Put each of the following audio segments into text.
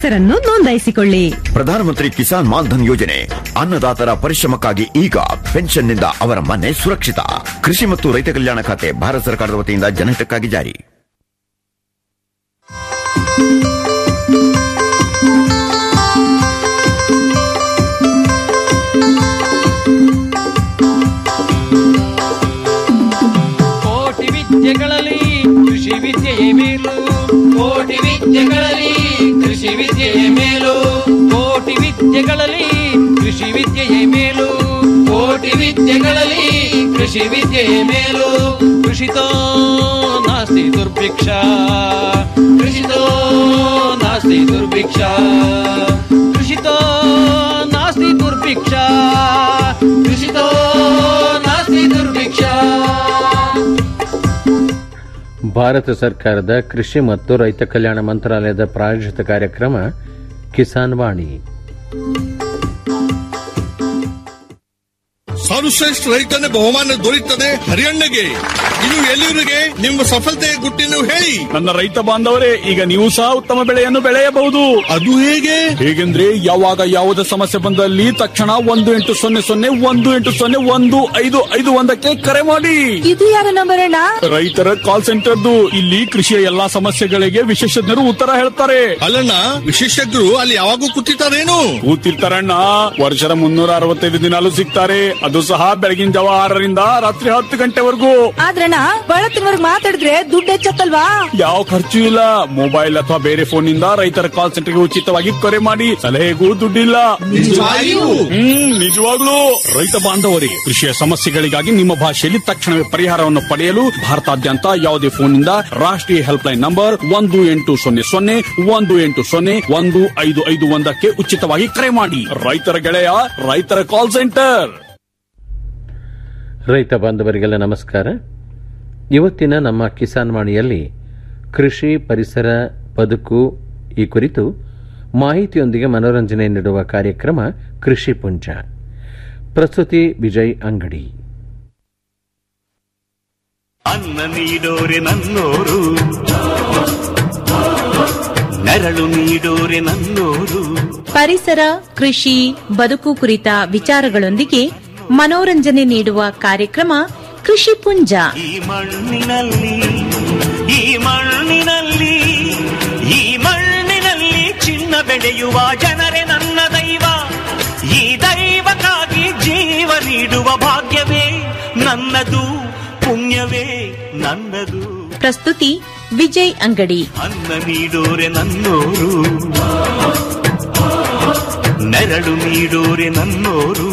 ಹೆಸರನ್ನು ನೋಂದಾಯಿಸಿಕೊಳ್ಳಿ ಪ್ರಧಾನಮಂತ್ರಿ ಕಿಸಾನ್ ಮಾನ್ಧನ್ ಯೋಜನೆ ಅನ್ನದಾತರ ಪರಿಶ್ರಮಕ್ಕಾಗಿ ಈಗ ಪೆನ್ಷನ್ನಿಂದ ಅವರ ಮನೆ ಸುರಕ್ಷಿತ ಕೃಷಿ ಮತ್ತು ರೈತ ಕಲ್ಯಾಣ ಖಾತೆ ಭಾರತ ಸರ್ಕಾರದ ವತಿಯಿಂದ ಜನಹಿತಕ್ಕಾಗಿ ಜಾರಿ ಕೋಟಿ ವಿದ್ಯೆಗಳಲ್ಲಿ ಕೃಷಿ ವಿದ್ಯೆಯೇ ಮೇಲು ಕೋಟಿ ವಿದ್ಯೆಗಳಲ್ಲಿ ಕೃಷಿ ವಿದ್ಯೆಯೇ ಮೇಲು ಕೋಟಿ ವಿದ್ಯೆಗಳಲ್ಲಿ ಕೃಷಿ ವಿದ್ಯೆಯೇ ಮೇಲು ಕೋಟಿ ವಿದ್ಯೆಗಳಲ್ಲಿ ಕೃಷಿ ವಿದ್ಯೆಯೇ ಮೇಲು ಕೃಷಿತೋ ನಾಸ್ತಿ ದುರ್ಭಿಕ್ಷ ಕೃಷಿತೋ ನಾಸ್ತಿ ದುರ್ಭಿಕ್ಷ ಕೃಷಿತೋ ನಾಸ್ತಿ ದುರ್ಭಿಕ್ಷ ಕೃಷಿತೋ ನಾಸ್ತಿ ದುರ್ಭಿಕ್ಷ ಭಾರತ ಸರ್ಕಾರದ ಕೃಷಿ ಮತ್ತು ರೈತ ಕಲ್ಯಾಣ ಮಂತ್ರಾಲಯದ ಪ್ರಾಯೋಜಿತ ಕಾರ್ಯಕ್ರಮ ಕಿಸಾನ್ ವಾಣಿ ಸರ್ವಶ್ರೇಷ್ಠ ರೈತನ ಬಹುಮಾನ ದೊರೆಯುತ್ತದೆ ಹರಿಯಣ್ಣಗೆ ಇದು ಎಲ್ಲಿವರಿಗೆ ನಿಮ್ಮ ಸಫಲತೆಯ ಗುಟ್ಟಿನ ಹೇಳಿ ನನ್ನ ರೈತ ಬಾಂಧವರೇ ಈಗ ನೀವು ಸಹ ಉತ್ತಮ ಬೆಳೆಯನ್ನು ಬೆಳೆಯಬಹುದು ಅದು ಹೇಗೆ ಹೇಗೆಂದ್ರೆ ಯಾವಾಗ ಯಾವುದೇ ಸಮಸ್ಯೆ ಬಂದಲ್ಲಿ ತಕ್ಷಣ ಒಂದು ಎಂಟು ಸೊನ್ನೆ ಸೊನ್ನೆ ಒಂದು ಎಂಟು ಸೊನ್ನೆ ಒಂದು ಐದು ಐದು ಒಂದಕ್ಕೆ ಕರೆ ಮಾಡಿ ಇದು ಯಾರ ನಂಬರ್ ಅಣ್ಣ ರೈತರ ಕಾಲ್ ಸೆಂಟರ್ದು ಇಲ್ಲಿ ಕೃಷಿಯ ಎಲ್ಲಾ ಸಮಸ್ಯೆಗಳಿಗೆ ವಿಶೇಷಜ್ಞರು ಉತ್ತರ ಹೇಳ್ತಾರೆ ಅಲ್ಲಣ್ಣ ವಿಶೇಷಜ್ಞರು ಅಲ್ಲಿ ಯಾವಾಗೂ ಕೂತಿರ್ತಾರೇನು ಕೂತಿರ್ತಾರಣ್ಣ ವರ್ಷದ ಮುನ್ನೂರ ಅರವತ್ತೈದು ದಿನಾಲು ಸಿಗ್ತಾರೆ ಅದು ಸಹ ಬೆಳಗಿನ ಜಾವ ಆರರಿಂದ ರಾತ್ರಿ ಹತ್ತು ಗಂಟೆವರೆಗೂ ಆದ್ರಣ್ಣ ಬಳತ್ತಿನವರ್ಗ್ ಮಾತಾಡಿದ್ರೆ ದುಡ್ಡು ಹೆಚ್ಚತ್ತಲ್ವಾ ಯಾವ ಖರ್ಚು ಇಲ್ಲ ಮೊಬೈಲ್ ಅಥವಾ ಬೇರೆ ಫೋನ್ ನಿಂದ ರೈತರ ಕಾಲ್ ಸೆಂಟರ್ಗೆ ಉಚಿತವಾಗಿ ಕರೆ ಮಾಡಿ ಸಲಹೆಗೂ ದುಡ್ಡಿಲ್ಲ ನಿಜವಾಗಿಯೂ? ಹ್ಮ್ ನಿಜವಾಗ್ಲೂ ರೈತ ಬಾಂಧವರಿಗೆ ಕೃಷಿಯ ಸಮಸ್ಯೆಗಳಿಗಾಗಿ ನಿಮ್ಮ ಭಾಷೆಯಲ್ಲಿ ತಕ್ಷಣವೇ ಪರಿಹಾರವನ್ನು ಪಡೆಯಲು ಭಾರತಾದ್ಯಂತ ಯಾವುದೇ ಫೋನ್ನಿಂದ ರಾಷ್ಟ್ರೀಯ ಹೆಲ್ಪ್ ಲೈನ್ ನಂಬರ್ ಒಂದು ಎಂಟು ಸೊನ್ನೆ ಸೊನ್ನೆ ಒಂದು ಎಂಟು ಸೊನ್ನೆ ಒಂದು ಐದು ಐದು ಒಂದಕ್ಕೆ ಉಚಿತವಾಗಿ ಕರೆ ಮಾಡಿ ರೈತರ ಗೆಳೆಯ ರೈತರ ಕಾಲ್ ಸೆಂಟರ್ ರೈತ ಬಾಂಧವರಿಗೆಲ್ಲ ನಮಸ್ಕಾರ ಇವತ್ತಿನ ನಮ್ಮ ಕಿಸಾನ್ ವಾಣಿಯಲ್ಲಿ ಕೃಷಿ ಪರಿಸರ ಬದುಕು ಈ ಕುರಿತು ಮಾಹಿತಿಯೊಂದಿಗೆ ಮನೋರಂಜನೆ ನೀಡುವ ಕಾರ್ಯಕ್ರಮ ಕೃಷಿ ಪುಂಜ ಪ್ರಸ್ತುತಿ ವಿಜಯ್ ಅಂಗಡಿ ಅನ್ನ ನೀಡೋರೆ ನನ್ನೋರು ನೆರಳು ನೀಡೋರೆ ನನ್ನೋರು ಪರಿಸರ ಕೃಷಿ ಬದುಕು ಕುರಿತ ವಿಚಾರಗಳೊಂದಿಗೆ ಮನೋರಂಜನೆ ನೀಡುವ ಕಾರ್ಯಕ್ರಮ ಕೃಷಿ ಪುಂಜ ಈ ಮಣ್ಣಿನಲ್ಲಿ ಈ ಮಣ್ಣಿನಲ್ಲಿ ಈ ಮಣ್ಣಿನಲ್ಲಿ ಚಿನ್ನ ಬೆಳೆಯುವ ಜನರೇ ನನ್ನ ದೈವ ಈ ದೈವಕ್ಕಾಗಿ ಜೀವ ನೀಡುವ ಭಾಗ್ಯವೇ ನನ್ನದು ಪುಣ್ಯವೇ ನನ್ನದು ಪ್ರಸ್ತುತಿ ವಿಜಯ್ ಅಂಗಡಿ ಅನ್ನ ನೀಡೋರೆ ನನ್ನೋರು ನೆರಳು ನೀಡೋರೆ ನನ್ನೋರು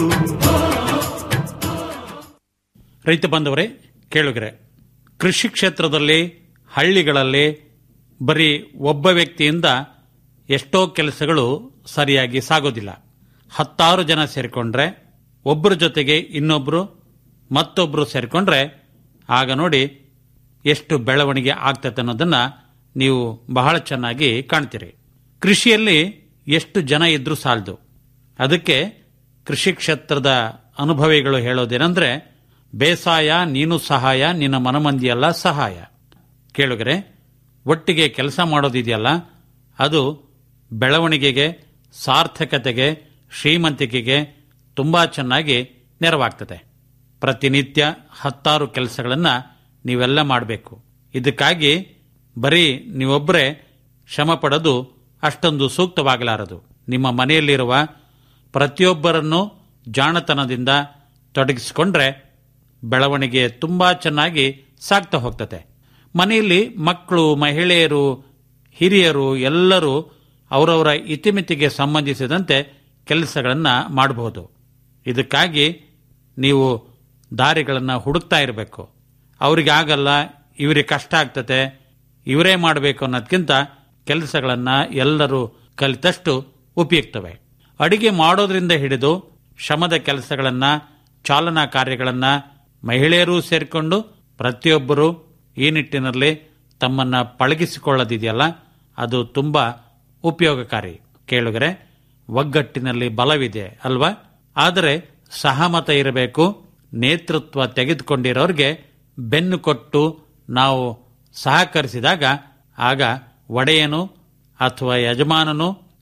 ರೈತ ಬಾಂಧವರೇ ಕೇಳುಗರೆ ಕೃಷಿ ಕ್ಷೇತ್ರದಲ್ಲಿ ಹಳ್ಳಿಗಳಲ್ಲಿ ಬರೀ ಒಬ್ಬ ವ್ಯಕ್ತಿಯಿಂದ ಎಷ್ಟೋ ಕೆಲಸಗಳು ಸರಿಯಾಗಿ ಸಾಗೋದಿಲ್ಲ ಹತ್ತಾರು ಜನ ಸೇರಿಕೊಂಡ್ರೆ ಒಬ್ಬರ ಜೊತೆಗೆ ಇನ್ನೊಬ್ರು ಮತ್ತೊಬ್ರು ಸೇರಿಕೊಂಡ್ರೆ ಆಗ ನೋಡಿ ಎಷ್ಟು ಬೆಳವಣಿಗೆ ಆಗ್ತದೆ ಅನ್ನೋದನ್ನ ನೀವು ಬಹಳ ಚೆನ್ನಾಗಿ ಕಾಣ್ತೀರಿ ಕೃಷಿಯಲ್ಲಿ ಎಷ್ಟು ಜನ ಇದ್ರೂ ಸಾಲದು ಅದಕ್ಕೆ ಕೃಷಿ ಕ್ಷೇತ್ರದ ಅನುಭವಿಗಳು ಹೇಳೋದೇನೆಂದ್ರೆ ಬೇಸಾಯ ನೀನು ಸಹಾಯ ನಿನ್ನ ಮನಮಂದಿಯಲ್ಲ ಸಹಾಯ ಕೇಳುಗರೆ ಒಟ್ಟಿಗೆ ಕೆಲಸ ಮಾಡೋದಿದೆಯಲ್ಲ ಅದು ಬೆಳವಣಿಗೆಗೆ ಸಾರ್ಥಕತೆಗೆ ಶ್ರೀಮಂತಿಕೆಗೆ ತುಂಬಾ ಚೆನ್ನಾಗಿ ನೆರವಾಗ್ತದೆ ಪ್ರತಿನಿತ್ಯ ಹತ್ತಾರು ಕೆಲಸಗಳನ್ನು ನೀವೆಲ್ಲ ಮಾಡಬೇಕು ಇದಕ್ಕಾಗಿ ಬರೀ ನೀವೊಬ್ಬರೇ ಶ್ರಮ ಪಡೋದು ಅಷ್ಟೊಂದು ಸೂಕ್ತವಾಗಲಾರದು ನಿಮ್ಮ ಮನೆಯಲ್ಲಿರುವ ಪ್ರತಿಯೊಬ್ಬರನ್ನು ಜಾಣತನದಿಂದ ತೊಡಗಿಸಿಕೊಂಡ್ರೆ ಬೆಳವಣಿಗೆ ತುಂಬಾ ಚೆನ್ನಾಗಿ ಸಾಗ್ತಾ ಹೋಗ್ತದೆ ಮನೆಯಲ್ಲಿ ಮಕ್ಕಳು ಮಹಿಳೆಯರು ಹಿರಿಯರು ಎಲ್ಲರೂ ಅವರವರ ಇತಿಮಿತಿಗೆ ಸಂಬಂಧಿಸಿದಂತೆ ಕೆಲಸಗಳನ್ನು ಮಾಡಬಹುದು ಇದಕ್ಕಾಗಿ ನೀವು ದಾರಿಗಳನ್ನು ಹುಡುಕ್ತಾ ಇರಬೇಕು ಅವ್ರಿಗೆ ಆಗಲ್ಲ ಇವರಿಗೆ ಕಷ್ಟ ಆಗ್ತದೆ ಇವರೇ ಮಾಡಬೇಕು ಅನ್ನೋದಕ್ಕಿಂತ ಕೆಲಸಗಳನ್ನು ಎಲ್ಲರೂ ಕಲಿತಷ್ಟು ಉಪಯುಕ್ತವೆ ಅಡಿಗೆ ಮಾಡೋದ್ರಿಂದ ಹಿಡಿದು ಶ್ರಮದ ಕೆಲಸಗಳನ್ನು ಚಾಲನಾ ಕಾರ್ಯಗಳನ್ನು ಮಹಿಳೆಯರೂ ಸೇರಿಕೊಂಡು ಪ್ರತಿಯೊಬ್ಬರು ಈ ನಿಟ್ಟಿನಲ್ಲಿ ತಮ್ಮನ್ನ ಪಳಗಿಸಿಕೊಳ್ಳೋದಿದೆಯಲ್ಲ ಅದು ತುಂಬಾ ಉಪಯೋಗಕಾರಿ ಕೇಳುಗರೆ ಒಗ್ಗಟ್ಟಿನಲ್ಲಿ ಬಲವಿದೆ ಅಲ್ವಾ ಆದರೆ ಸಹಮತ ಇರಬೇಕು ನೇತೃತ್ವ ತೆಗೆದುಕೊಂಡಿರೋರಿಗೆ ಬೆನ್ನು ಕೊಟ್ಟು ನಾವು ಸಹಕರಿಸಿದಾಗ ಆಗ ಒಡೆಯನು ಅಥವಾ ಯಜಮಾನನು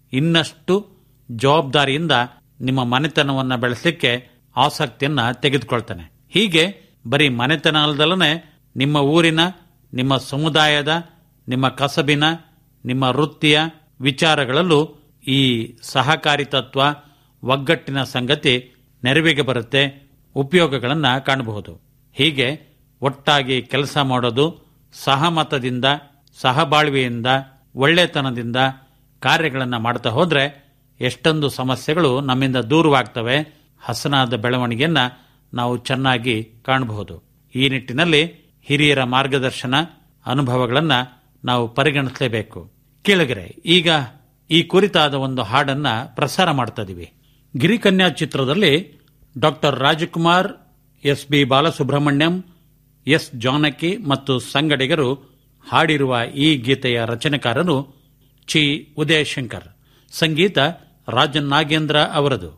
ಇನ್ನಷ್ಟು ಜವಾಬ್ದಾರಿಯಿಂದ ನಿಮ್ಮ ಮನೆತನವನ್ನ ಬೆಳೆಸಲಿಕ್ಕೆ ಆಸಕ್ತಿಯನ್ನ ತೆಗೆದುಕೊಳ್ತಾನೆ ಹೀಗೆ ಬರೀ ಮನೆತನ ಅಲ್ಲದಲ್ಲನೆ ನಿಮ್ಮ ಊರಿನ ನಿಮ್ಮ ಸಮುದಾಯದ ನಿಮ್ಮ ಕಸಬಿನ ನಿಮ್ಮ ವೃತ್ತಿಯ ವಿಚಾರಗಳಲ್ಲೂ ಈ ಸಹಕಾರಿ ತತ್ವ ಒಗ್ಗಟ್ಟಿನ ಸಂಗತಿ ನೆರವಿಗೆ ಬರುತ್ತೆ ಉಪಯೋಗಗಳನ್ನ ಕಾಣಬಹುದು ಹೀಗೆ ಒಟ್ಟಾಗಿ ಕೆಲಸ ಮಾಡೋದು ಸಹಮತದಿಂದ ಸಹಬಾಳ್ವೆಯಿಂದ ಒಳ್ಳೆತನದಿಂದ ಕಾರ್ಯಗಳನ್ನು ಮಾಡ್ತಾ ಹೋದ್ರೆ ಎಷ್ಟೊಂದು ಸಮಸ್ಯೆಗಳು ನಮ್ಮಿಂದ ದೂರವಾಗ್ತವೆ ಹಸನಾದ ಬೆಳವಣಿಗೆಯನ್ನ ನಾವು ಚೆನ್ನಾಗಿ ಕಾಣಬಹುದು ಈ ನಿಟ್ಟಿನಲ್ಲಿ ಹಿರಿಯರ ಮಾರ್ಗದರ್ಶನ ಅನುಭವಗಳನ್ನ ನಾವು ಪರಿಗಣಿಸಲೇಬೇಕು ಕೇಳಿದರೆ ಈಗ ಈ ಕುರಿತಾದ ಒಂದು ಹಾಡನ್ನ ಪ್ರಸಾರ ಮಾಡ್ತಾ ಇದೀವಿ ಗಿರಿಕನ್ಯಾ ಚಿತ್ರದಲ್ಲಿ doctor Rajkumar S B Balasubrahmanyam S Janaki ಮತ್ತು ಸಂಗಡಿಗರು ಹಾಡಿರುವ ಈ ಗೀತೆಯ ರಚನೆಕಾರರು ಚಿ ಉದಯಶಂಕರ್ ಸಂಗೀತ ರಾಜನ್ ನಾಗೇಂದ್ರ ಅವರದು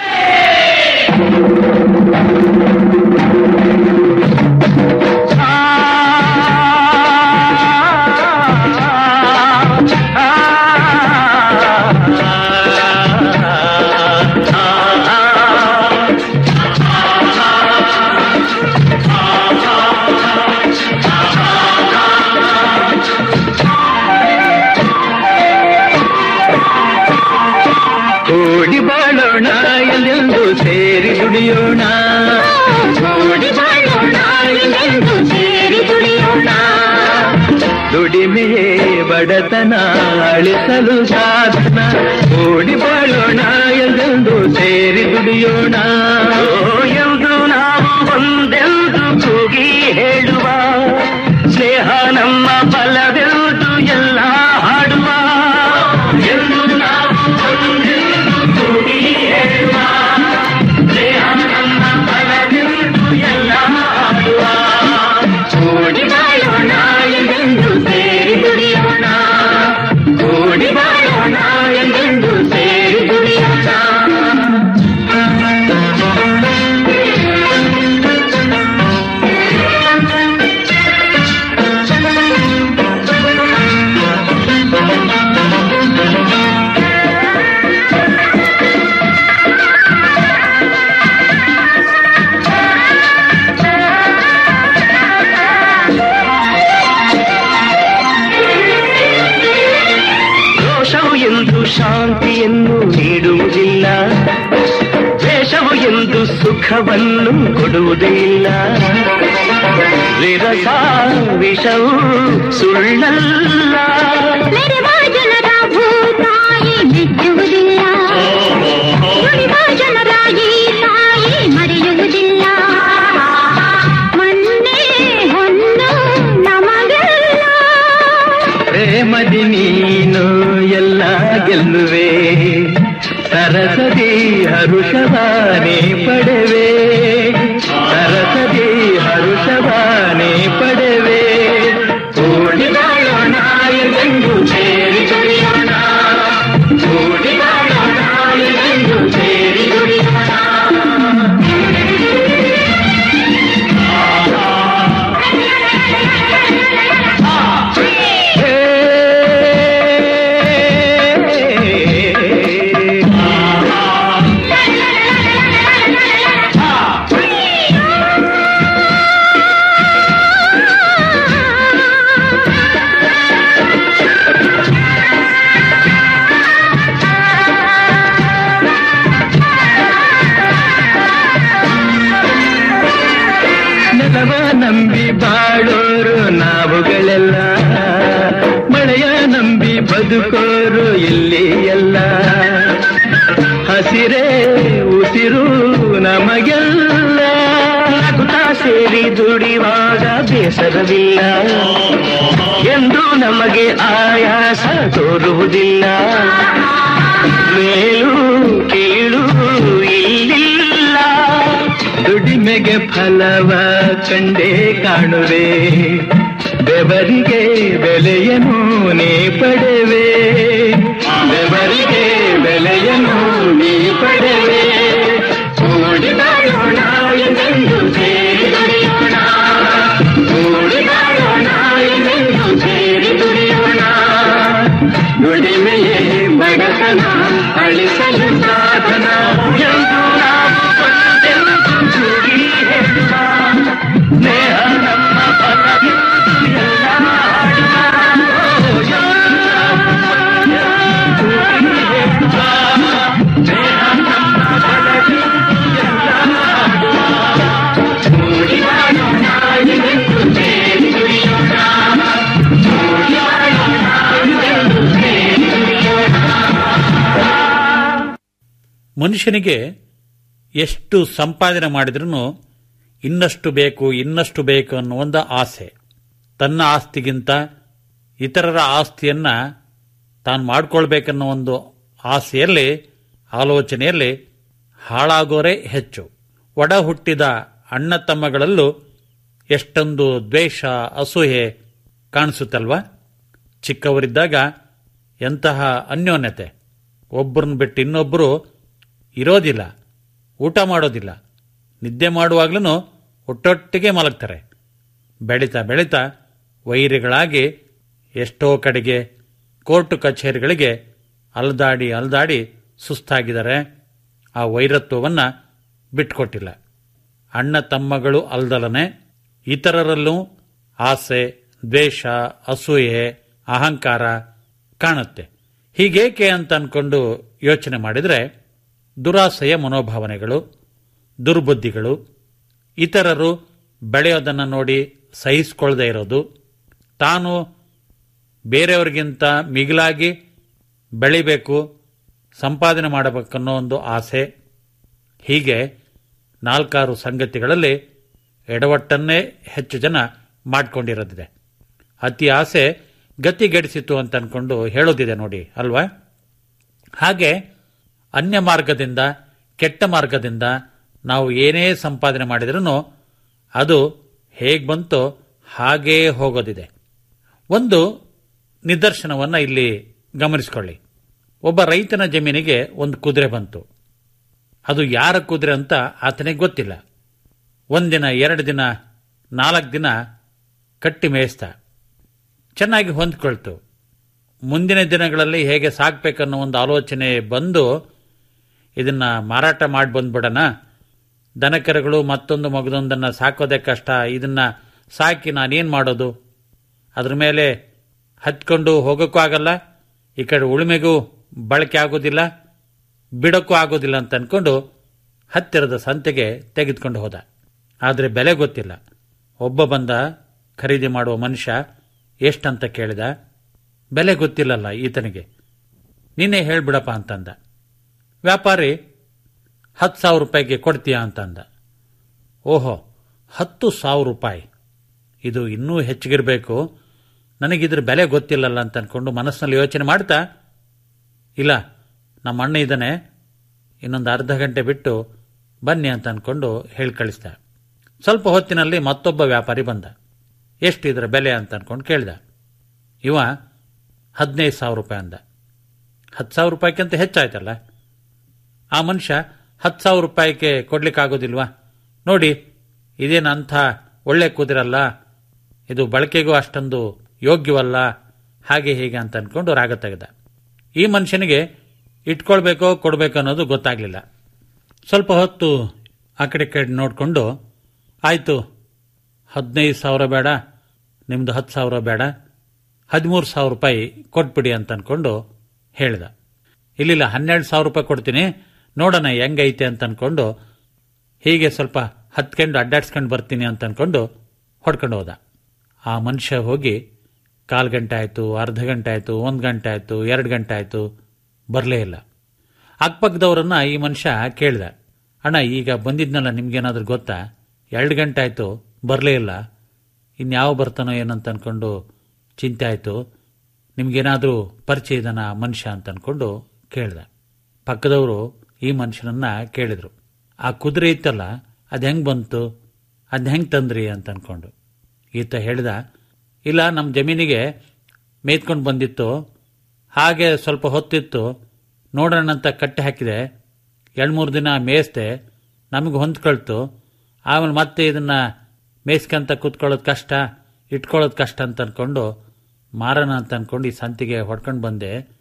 ಕೂಡಿ ಬಾಳೋಣ ಎಲ್ಲೆಂದು ಸೇರಿ ದುಡಿಯೋಣ ಕೂಡಿ ಬಾಳೋಣ ಎಲ್ಲೆಂದು ಸೇರಿ ದುಡಿಯೋಣ ದುಡಿಮೆಯೇ ಬಡತನ ಅಳಿಸಲು ಸಾಧನ ಕೂಡಿ ಬಾಳೋಣ ಎಲ್ಲೆಂದು ಸೇರಿ ದುಡಿಯೋಣ ಎಂದು ನಾವು ಒಂದೆಂದು ಕೂಗಿ ಹೇಳುವ ಸ್ನೇಹ ನಮ್ಮ ಬಲವೆಂದು ಎಲ್ಲ ಹಾಡುವ ಎಂದು ನಾವು ಒಂದೆಂದು ಕೂಗಿ ಹೇಳುವ ಸ್ನೇಹ ನಮ್ಮ ಬಲವೆಂದು ಎಲ್ಲ ಹಾಡುವ ಕೂಡಿ ಬಾಳೋಣ ಎಂದೆಂದು ಸೇರಿ ದುಡಿಯೋಣ ಕೂಡಿ ಬಾಳೋಣ ಎಂದೆಂದು ಸೇರಿ ದುಡಿಯೋಣ ದೋಷವು ಎಂದು ಶಾಂತಿಯನ್ನು ನೀಡುವುದಿಲ್ಲ ದ್ವೇಷವು ಎಂದು ಸುಖವನ್ನು ಕೊಡುವುದೇ ಇಲ್ಲ ವಿರಸ ವಿಷವು ಸುಳ್ಳಲ್ಲ ಮೆರೆವ ಜನರ ಭೂತಾಯಿ ಮೆಚ್ಚುವುದಿಲ್ಲ ನುಡಿವ ಜನರ ಈ ತಾಯಿ ಮರೆಯುವುದಿಲ್ಲ ಮೊನ್ನೆ ಹೊನ್ನು ನಮಗೆಲ್ಲ ಪ್ರೇಮದಿ ನೀನು ಎಲ್ಲ ಗೆಲ್ಲುವೆ ಸರಸದಿ ಹರುಷವಾನೆ ಪಡೆವೆ ಸರಸದಿ ಹರುಷವಾನೆ ಪಡೆವೆ ಕೂಡಿ ಬಾಳೋಣ ಎಂದು ಸೇರಿ ದುಡಿಯೋಣ ಕೂಡಿ ಬಾಳೋಣ ಎಂದು ಸೇರಿ ದುಡಿಯೋಣ ನೆಲವ ನಂಬಿ ಬಾಳೋರು ನಾವುಗಳೆಲ್ಲ ಮಳೆಯ ನಂಬಿ ಬದುಕೋರು ಇಲ್ಲಿ ಎಲ್ಲ ಹಸಿರೇ ಉಸಿರು ನಮಗೆಲ್ಲ ನಗುತ್ತಾ ಸೇರಿ ದುಡಿವಾಗ ಬೇಸರವಿಲ್ಲ ಎಂದು ನಮಗೆ ಆಯಾಸ ತೋರುವುದಿಲ್ಲ ಮೇಲು ಕೀಳು ಇಲ್ಲಿಲ್ಲ ದುಡಿಮೆಗೆ ಫಲವ ಕಂಡೇ ಕಾಣುವೆ ಬೆವರಿಗೆ ಬೆಲೆಯನ್ನು ನೀ ಪಡೆವೆ ಬೆವರಿಗೆ ಬೆಲೆಯನ್ನು ನೀ ಪಡೆವೆ ಕೂಡಿ ಬಾಳೋಣ ಎಂದೆಂದು ಸೇರಿ ದುಡಿಯೋಣ ಕೂಡಿ ಬಾಳೋಣ ಎಂದೆಂದು ಸೇರಿ ದುಡಿಯೋಣ ದುಡಿಮೆಯೇ ಬಡತನ ಅಳಿಸಲು ಸಾಧನ ಎಂದು ನಾವು ಒಂದೆಂದು ಕೂಡಿ ಹೇಳುವ ಸ್ನೇಹ ನಮ್ಮ ಬಲವಿಂದು ಎಲ್ಲ ಹಾಡುವ ಓ, ನಾವು ಒಂದೆಂದು ಕೂಡಿ ಹೇಳುವ ಸ್ನೇಹ ನಮ್ಮ ಬಲವಿಂದು ಎಲ್ಲ ಹಾಡುವ ಕೂಡಿ ಮಾಡೋಣ ಎಂದು ಸೇರಿ ದುಡಿಯೋಣ ಕೂಡಿ ಮಾಡೋಣ ಎಂದು ಸೇರಿ ದುಡಿಯೋಣ ಮನುಷ್ಯನಿಗೆ ಎಷ್ಟು ಸಂಪಾದನೆ ಮಾಡಿದ್ರೂ ಇನ್ನಷ್ಟು ಬೇಕು ಇನ್ನಷ್ಟು ಬೇಕು ಅನ್ನೋ ಒಂದು ಆಸೆ ತನ್ನ ಆಸ್ತಿಗಿಂತ ಇತರರ ಆಸ್ತಿಯನ್ನ ತಾನು ಮಾಡ್ಕೊಳ್ಬೇಕನ್ನೋ ಒಂದು ಆಸೆಯಲ್ಲಿ ಆಲೋಚನೆಯಲ್ಲಿ ಹಾಳಾಗೋರೇ ಹೆಚ್ಚು ಒಡ ಹುಟ್ಟಿದ ಅಣ್ಣ ತಮ್ಮಗಳಲ್ಲೂ ಎಷ್ಟೊಂದು ದ್ವೇಷ ಅಸೂಯೆ ಕಾಣಿಸುತ್ತಲ್ವಾ ಚಿಕ್ಕವರಿದ್ದಾಗ ಎಂತಹ ಅನ್ಯೋನ್ಯತೆ ಒಬ್ಬರನ್ನ ಬಿಟ್ಟು ಇನ್ನೊಬ್ಬರು ಇರೋದಿಲ್ಲ ಊಟ ಮಾಡೋದಿಲ್ಲ ನಿದ್ದೆ ಮಾಡುವಾಗ್ಲೂ ಒಟ್ಟೊಟ್ಟಿಗೆ ಮಲಗ್ತಾರೆ ಬೆಳೀತಾ ಬೆಳೀತಾ ವೈರಿಗಳಾಗಿ ಎಷ್ಟೋ ಕಡೆಗೆ ಕೋರ್ಟು ಕಚೇರಿಗಳಿಗೆ ಅಲ್ದಾಡಿ ಅಲ್ದಾಡಿ ಸುಸ್ತಾಗಿದ್ದಾರೆ ಆ ವೈರತ್ವವನ್ನು ಬಿಟ್ಕೊಟ್ಟಿಲ್ಲ ಅಣ್ಣ ತಮ್ಮಗಳು ಅಲ್ದಲನೆ ಇತರರಲ್ಲೂ ಆಸೆ ದ್ವೇಷ ಅಸೂಯೆ ಅಹಂಕಾರ ಕಾಣುತ್ತೆ ಹೀಗೇಕೆ ಅಂತ ಅನ್ಕೊಂಡು ಯೋಚನೆ ಮಾಡಿದರೆ ದುರಾಸೆಯ ಮನೋಭಾವನೆಗಳು ದುರ್ಬುದ್ಧಿಗಳು ಇತರರು ಬೆಳೆಯೋದನ್ನು ನೋಡಿ ಸಹಿಸಿಕೊಳ್ಳದೆ ಇರೋದು ತಾನು ಬೇರೆಯವರಿಗಿಂತ ಮಿಗಿಲಾಗಿ ಬೆಳಿಬೇಕು ಸಂಪಾದನೆ ಮಾಡಬೇಕನ್ನೋ ಒಂದು ಆಸೆ ಹೀಗೆ ನಾಲ್ಕಾರು ಸಂಗತಿಗಳಲ್ಲಿ ಎಡವಟ್ಟನ್ನೇ ಹೆಚ್ಚು ಜನ ಮಾಡಿಕೊಂಡಿರೋದಿದೆ ಅತಿ ಆಸೆ ಗತಿಗೆಡಿಸಿತು ಅಂತ ಅನ್ಕೊಂಡು ಹೇಳೋದಿದೆ ನೋಡಿ ಅಲ್ವಾ ಹಾಗೆ ಅನ್ಯ ಮಾರ್ಗದಿಂದ ಕೆಟ್ಟ ಮಾರ್ಗದಿಂದ ನಾವು ಏನೇ ಸಂಪಾದನೆ ಮಾಡಿದ್ರೂ ಅದು ಹೇಗೆ ಬಂತೋ ಹಾಗೇ ಹೋಗೋದಿದೆ ಒಂದು ನಿದರ್ಶನವನ್ನು ಇಲ್ಲಿ ಗಮನಿಸಿಕೊಳ್ಳಿ ಒಬ್ಬ ರೈತನ ಜಮೀನಿಗೆ ಒಂದು ಕುದುರೆ ಬಂತು ಅದು ಯಾರ ಕುದುರೆ ಅಂತ ಆತನಿಗೆ ಗೊತ್ತಿಲ್ಲ ಒಂದಿನ ಎರಡು ದಿನ ನಾಲ್ಕು ದಿನ ಕಟ್ಟಿ ಮೇಯಿಸ್ತ ಚೆನ್ನಾಗಿ ಹೊಂದ್ಕೊಳ್ತು ಮುಂದಿನ ದಿನಗಳಲ್ಲಿ ಹೇಗೆ ಸಾಕ್ಬೇಕನ್ನೋ ಒಂದು ಆಲೋಚನೆ ಬಂದು ಇದನ್ನ ಮಾರಾಟ ಮಾಡಿ ಬಂದ್ಬಿಡೋಣ ದನಕರುಗಳು ಮತ್ತೊಂದು ಮಗದೊಂದನ್ನು ಸಾಕೋದೇ ಕಷ್ಟ ಇದನ್ನ ಸಾಕಿ ನಾನೇನು ಮಾಡೋದು ಅದ್ರ ಮೇಲೆ ಹತ್ಕೊಂಡು ಹೋಗೋಕ್ಕೂ ಆಗಲ್ಲ ಈ ಕಡೆ ಉಳುಮೆಗೂ ಬಳಕೆ ಆಗೋದಿಲ್ಲ ಬಿಡೋಕ್ಕೂ ಆಗೋದಿಲ್ಲ ಅಂತ ಅನ್ಕೊಂಡು ಹತ್ತಿರದ ಸಂತೆಗೆ ತೆಗೆದುಕೊಂಡು ಹೋದ ಆದರೆ ಬೆಲೆ ಗೊತ್ತಿಲ್ಲ ಒಬ್ಬ ಬಂದ ಖರೀದಿ ಮಾಡುವ ಮನುಷ್ಯ ಎಷ್ಟಂತ ಕೇಳಿದ ಬೆಲೆ ಗೊತ್ತಿಲ್ಲಲ್ಲ ಈತನಿಗೆ ನೀನೇ ಹೇಳ್ಬಿಡಪ್ಪ ಅಂತಂದ ವ್ಯಾಪಾರಿ ಹತ್ತು ಸಾವಿರ ರೂಪಾಯಿಗೆ ಕೊಡ್ತೀಯಾ ಅಂತಂದ ಓಹೋ ಹತ್ತು ಸಾವಿರ ರೂಪಾಯಿ ಇದು ಇನ್ನೂ ಹೆಚ್ಚಿಗಿರಬೇಕು ನನಗಿದ್ರ ಬೆಲೆ ಗೊತ್ತಿಲ್ಲಲ್ಲ ಅಂತ ಅನ್ಕೊಂಡು ಮನಸ್ಸಿನಲ್ಲಿ ಯೋಚನೆ ಮಾಡ್ತಾ ಇಲ್ಲ ನಮ್ಮ ಅಣ್ಣ ಇದ್ದಾನೆ ಇನ್ನೊಂದು ಅರ್ಧ ಗಂಟೆ ಬಿಟ್ಟು ಬನ್ನಿ ಅಂತ ಅನ್ಕೊಂಡು ಹೇಳಿ ಕಳಿಸ್ದ ಸ್ವಲ್ಪ ಹೊತ್ತಿನಲ್ಲಿ ಮತ್ತೊಬ್ಬ ವ್ಯಾಪಾರಿ ಬಂದ ಎಷ್ಟು ಇದರ ಬೆಲೆ ಅಂತ ಅನ್ಕೊಂಡು ಕೇಳ್ದ ಇವ ಹದಿನೈದು ಸಾವಿರ ರೂಪಾಯಿ ಅಂದ ಹತ್ತು ಸಾವಿರ ರೂಪಾಯಿಗಿಂತ ಹೆಚ್ಚಾಯ್ತಲ್ಲ ಆ ಮನುಷ್ಯ ಹತ್ತು ಸಾವಿರ ರೂಪಾಯಿಗೆ ಕೊಡ್ಲಿಕ್ಕಾಗೋದಿಲ್ವಾ ನೋಡಿ ಇದೇನಂಥ ಒಳ್ಳೆ ಕುದಿರಲ್ಲ ಇದು ಬಳಕೆಗೂ ಅಷ್ಟೊಂದು ಯೋಗ್ಯವಲ್ಲ ಹಾಗೆ ಹೀಗೆ ಅಂತ ಅನ್ಕೊಂಡು ರಾಗ ತೆಗೆದ ಈ ಮನುಷ್ಯನಿಗೆ ಇಟ್ಕೊಳ್ಬೇಕೋ ಕೊಡಬೇಕೋ ಅನ್ನೋದು ಗೊತ್ತಾಗ್ಲಿಲ್ಲ ಸ್ವಲ್ಪ ಹೊತ್ತು ಆ ಕಡೆ ಕಡೆ ನೋಡಿಕೊಂಡು ಆಯಿತು ಹದಿನೈದು ಸಾವಿರ ಬೇಡ ನಿಮ್ದು ಹತ್ತು ಸಾವಿರ ಬೇಡ ಹದಿಮೂರು ಸಾವಿರ ರೂಪಾಯಿ ಕೊಟ್ಬಿಡಿ ಅಂತ ಅನ್ಕೊಂಡು ಹೇಳ್ದ ಇಲ್ಲಿಲ್ಲ ಹನ್ನೆರಡು ಸಾವಿರ ರೂಪಾಯಿ ಕೊಡ್ತೀನಿ ನೋಡೋಣ ಹೆಂಗೈತೆ ಅಂತ ಅನ್ಕೊಂಡು ಹೀಗೆ ಸ್ವಲ್ಪ ಹತ್ಕೊಂಡು ಅಡ್ಡಾಡ್ಸ್ಕೊಂಡು ಬರ್ತೀನಿ ಅಂತ ಅನ್ಕೊಂಡು ಹೊಡ್ಕೊಂಡು ಹೋದ ಆ ಮನುಷ್ಯ ಹೋಗಿ ಕಾಲು ಗಂಟೆ ಆಯಿತು ಅರ್ಧ ಗಂಟೆ ಆಯಿತು ಒಂದು ಗಂಟೆ ಆಯಿತು ಎರಡು ಗಂಟೆ ಆಯಿತು ಬರಲೇ ಇಲ್ಲ ಅಕ್ಕಪಕ್ಕದವರನ್ನ ಈ ಮನುಷ್ಯ ಕೇಳ್ದ ಅಣ್ಣ ಈಗ ಬಂದಿದ್ನಲ್ಲ ನಿಮ್ಗೇನಾದ್ರೂ ಗೊತ್ತಾ ಎರಡು ಗಂಟೆ ಆಯಿತು ಬರಲೇ ಇಲ್ಲ ಇನ್ಯಾವ ಬರ್ತಾನೋ ಏನಂತ ಅನ್ಕೊಂಡು ಚಿಂತೆ ಆಯಿತು ನಿಮ್ಗೇನಾದರೂ ಪರಿಚಯ ಇದನ ಮನುಷ್ಯ ಅಂತ ಅನ್ಕೊಂಡು ಕೇಳ್ದ ಪಕ್ಕದವರು ಈ ಮನುಷ್ಯನನ್ನ ಕೇಳಿದ್ರು ಆ ಕುದುರೆ ಇತ್ತಲ್ಲ ಅದು ಹೆಂಗ್ ಬಂತು ಅದ್ ಹೆಂಗ್ ತಂದ್ರಿ ಅಂತ ಅನ್ಕೊಂಡು ಈತ ಹೇಳ್ದ ಇಲ್ಲ ನಮ್ಮ ಜಮೀನಿಗೆ ಮೇಯ್ತ್ಕೊಂಡು ಬಂದಿತ್ತು ಹಾಗೆ ಸ್ವಲ್ಪ ಹೊತ್ತಿತ್ತು ನೋಡೋಣ ಅಂತ ಕಟ್ಟಿ ಹಾಕಿದೆ ಎರಡು ಮೂರು ದಿನ ಮೇಯಿಸ್ದೆ ನಮಗೆ ಹೊಂದ್ಕೊಳ್ತು ಆಮೇಲೆ ಮತ್ತೆ ಇದನ್ನ ಮೇಯ್ಸ್ಕೊಂತ ಕೂತ್ಕೊಳ್ಳೋದು ಕಷ್ಟ ಇಟ್ಕೊಳ್ಳೋದು ಕಷ್ಟ ಅಂತ ಅನ್ಕೊಂಡು ಮಾರೋಣ ಅಂತ ಅನ್ಕೊಂಡು ಈ ಸಂತಿಗೆ ಹೊಡ್ಕೊಂಡು ಬಂದೆ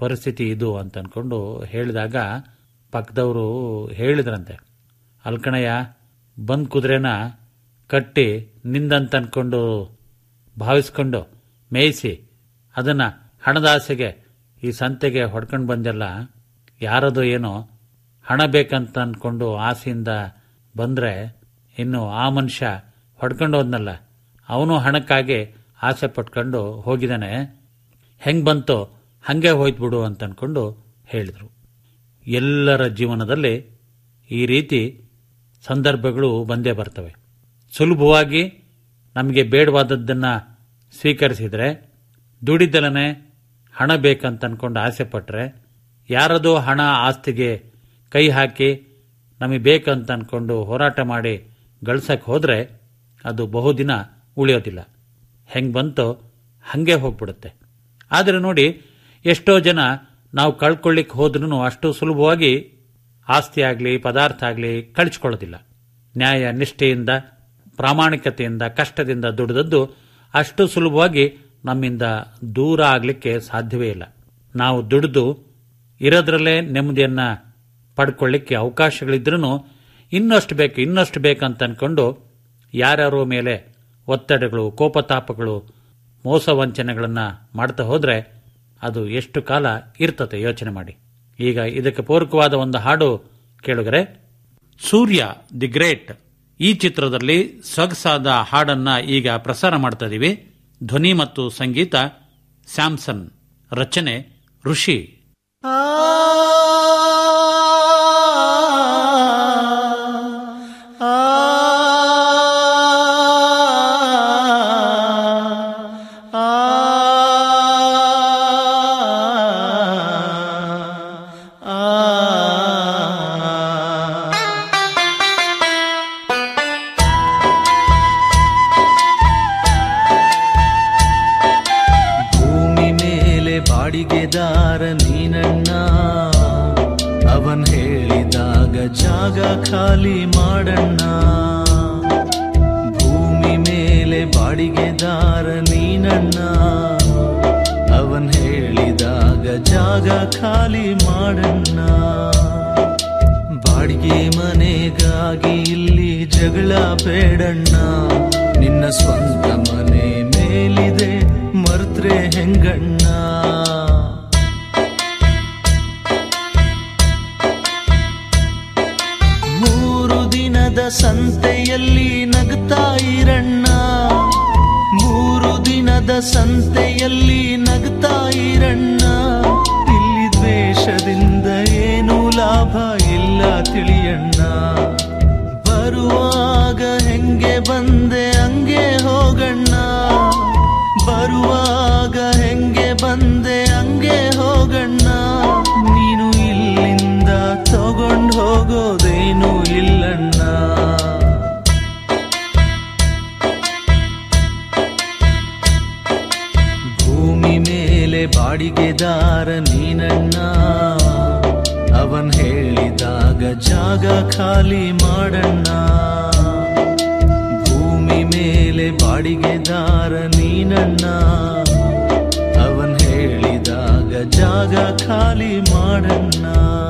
ಪರಿಸ್ಥಿತಿ ಇದು ಅಂತ ಅನ್ಕೊಂಡು ಹೇಳಿದಾಗ ಪಕ್ಕದವರು ಹೇಳಿದ್ರಂತೆ ಅಲ್ಕಣಯ್ಯ ಬಂದ್ ಕುದುರೆನ ಕಟ್ಟಿ ನಿಂದಂತ ಅನ್ಕೊಂಡು ಭಾವಿಸ್ಕೊಂಡು ಮೇಯಿಸಿ ಅದನ್ನ ಹಣದ ಆಸೆಗೆ ಈ ಸಂತೆಗೆ ಹೊಡ್ಕೊಂಡು ಬಂದೆಲ್ಲ ಯಾರದು ಏನೋ ಹಣ ಬೇಕಂತ ಅನ್ಕೊಂಡು ಆಸೆಯಿಂದ ಬಂದ್ರೆ ಇನ್ನು ಆ ಮನುಷ್ಯ ಹೊಡ್ಕೊಂಡು ಹೋದ್ನಲ್ಲ ಅವನು ಹಣಕ್ಕಾಗಿ ಆಸೆ ಪಟ್ಕೊಂಡು ಹೋಗಿದ್ದಾನೆ ಹೆಂಗ್ ಬಂತೋ ಹಂಗೆ ಹೋಯ್ತು ಬಿಡು ಅಂತ ಅನ್ಕೊಂಡು ಹೇಳಿದ್ರು ಎಲ್ಲರ ಜೀವನದಲ್ಲಿ ಈ ರೀತಿ ಸಂದರ್ಭಗಳು ಬಂದೇ ಬರ್ತವೆ ಸುಲಭವಾಗಿ ನಮಗೆ ಬೇಡವಾದದ್ದನ್ನ ಸ್ವೀಕರಿಸಿದ್ರೆ ದುಡಿದಲನೆ ಹಣ ಬೇಕಂತ ಅನ್ಕೊಂಡು ಆಸೆ ಪಟ್ರೆ ಯಾರದೋ ಹಣ ಆಸ್ತಿಗೆ ಕೈ ಹಾಕಿ ನಮಗೆ ಬೇಕಂತ ಅನ್ಕೊಂಡು ಹೋರಾಟ ಮಾಡಿ ಗಳಿಸಕ್ ಹೋದ್ರೆ ಅದು ಬಹುದಿನ ಉಳಿಯೋದಿಲ್ಲ ಹೆಂಗ್ ಬಂತೋ ಹಂಗೆ ಹೋಗ್ಬಿಡುತ್ತೆ ಆದರೆ ನೋಡಿ ಎಷ್ಟೋ ಜನ ನಾವು ಕಳ್ಕೊಳ್ಳಿಕ್ ಹೋದ್ರೂ ಅಷ್ಟು ಸುಲಭವಾಗಿ ಆಸ್ತಿ ಆಗಲಿ ಪದಾರ್ಥ ಆಗಲಿ ಕಳಿಸ್ಕೊಳ್ಳೋದಿಲ್ಲ ನ್ಯಾಯ ನಿಷ್ಠೆಯಿಂದ ಪ್ರಾಮಾಣಿಕತೆಯಿಂದ ಕಷ್ಟದಿಂದ ದುಡಿದದ್ದು ಅಷ್ಟು ಸುಲಭವಾಗಿ ನಮ್ಮಿಂದ ದೂರ ಆಗಲಿಕ್ಕೆ ಸಾಧ್ಯವೇ ಇಲ್ಲ ನಾವು ದುಡಿದು ಇರೋದ್ರಲ್ಲೇ ನೆಮ್ಮದಿಯನ್ನ ಪಡ್ಕೊಳ್ಳಿಕ್ಕೆ ಅವಕಾಶಗಳಿದ್ರೂ ಇನ್ನಷ್ಟು ಬೇಕು ಇನ್ನಷ್ಟು ಬೇಕಂತ ಅನ್ಕೊಂಡು ಯಾರ್ಯಾರೋ ಮೇಲೆ ಒತ್ತಡಗಳು ಕೋಪತಾಪಗಳು ಮೋಸ ವಂಚನೆಗಳನ್ನ ಮಾಡ್ತಾ ಹೋದ್ರೆ ಅದು ಎಷ್ಟು ಕಾಲ ಇರ್ತತೆ ಯೋಚನೆ ಮಾಡಿ ಈಗ ಇದಕ್ಕೆ ಪೂರಕವಾದ ಒಂದು ಹಾಡು ಕೇಳುಗರೆ ಸೂರ್ಯ ದಿ ಗ್ರೇಟ್ ಈ ಚಿತ್ರದಲ್ಲಿ ಸೊಗಸಾದ ಹಾಡನ್ನ ಈಗ ಪ್ರಸಾರ ಮಾಡ್ತಾ ಇದೀವಿ ಧ್ವನಿ ಮತ್ತು ಸಂಗೀತ ಸ್ಯಾಮ್ಸನ್ ರಚನೆ ಋಷಿ ಭೂಮಿ ಮೇಲೆ ಬಾಡಿಗೆದಾರ ನೀನಣ್ಣ ಅವನ್ ಹೇಳಿದಾಗ ಜಾಗ ಖಾಲಿ ಮಾಡಣ್ಣ ಭೂಮಿ ಮೇಲೆ ಬಾಡಿಗೆದಾರ ನೀನಣ್ಣ ಅವನ್ ಹೇಳಿದಾಗ ಜಾಗ ಖಾಲಿ ಮಾಡಣ್ಣ ಬಾಡಿಗೆ ಮನೆಗಾಗಿ ಇಲ್ಲಿ ಜಗಳ ಬೇಡಣ್ಣ ನಿನ್ನ ಸ್ವಂತ ಮನೆ ಮೇಲಿದೆ ಮರ್ತ್ರೆ ಹೆಂಗಣ್ಣ ಮೂರು ದಿನದ ಸಂತೆಯಲ್ಲಿ ನಗ್ತಾ ಇರಣ್ಣ ಮೂರು ದಿನದ ಸಂತೆಯಲ್ಲಿ ನಗ್ತಾ ಇರಣ್ಣ ಇಲ್ಲಿ ದ್ವೇಷದಿಂದ ಏನು ಲಾಭ ಇಲ್ಲ ತಿಳಿಯಣ್ಣ ಬರುವಾಗ ಹೆಂಗೆ ಬಂದೆ ಹಂಗೆ ಹೋಗಣ್ಣ ಬರುವಾಗ ಹೆಂಗೆ ಬಂದೆ ಹಂಗೆ ಹೋಗಣ್ಣ ನೀನು ಇಲ್ಲಿಂದ ತಗೊಂಡು ಹೋಗೋದೇನು ಇಲ್ಲಣ್ಣ ಭೂಮಿ ಮೇಲೆ ಬಾಡಿಗೆದಾರ ನೀನಣ್ಣ ಅವನ್ ಹೇಳಿದಾಗ ಜಾಗ ಖಾಲಿ ಮಾಡಣ್ಣ ಭೂಮಿ ಮೇಲೆ ಬಾಡಿಗೆದಾರ ನೀನಣ್ಣ ಅವನ್ ಹೇಳಿದಾಗ ಜಾಗ ಖಾಲಿ ಮಾಡಣ್ಣ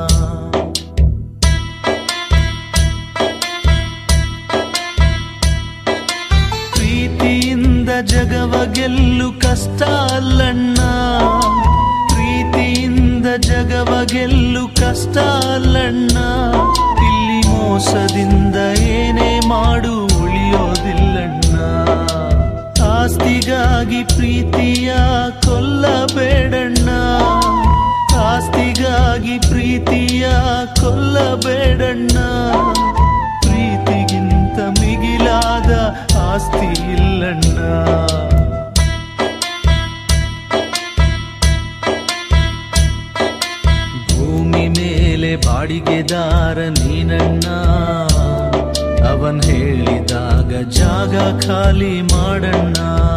ಪ್ರೀತಿಯಿಂದ ಜಗವ ಗೆಲ್ಲು ಕಷ್ಟ ಅಲ್ಲಣ್ಣ ಪ್ರೀತಿಯಿಂದ ಜಗವ ಗೆಲ್ಲು ಕಷ್ಟ ಅಲ್ಲಣ್ಣ ಇಲ್ಲಿ ಮೋಸದಿಂದ ಏನೇ ಮಾಡು ಉಳಿಯೋದಿಲ್ಲಣ್ಣ ಆಸ್ತಿಗಾಗಿ ಪ್ರೀತಿಯ ಕೊಲ್ಲಬೇಡಣ್ಣ ಆಸ್ತಿಗಾಗಿ ಪ್ರೀತಿಯ ಕೊಲ್ಲಬೇಡಣ್ಣ ಪ್ರೀತಿಗಿಂತ ಮಿಗಿಲಾದ ಆಸ್ತಿ ಇಲ್ಲಣ್ಣ ಭೂಮಿ ಮೇಲೆ ಬಾಡಿಗೆದಾರ ನೀನಣ್ಣ ಅವನ್ ಹೇಳಿದಾಗ ಜಾಗ ಖಾಲಿ ಮಾಡಣ್ಣ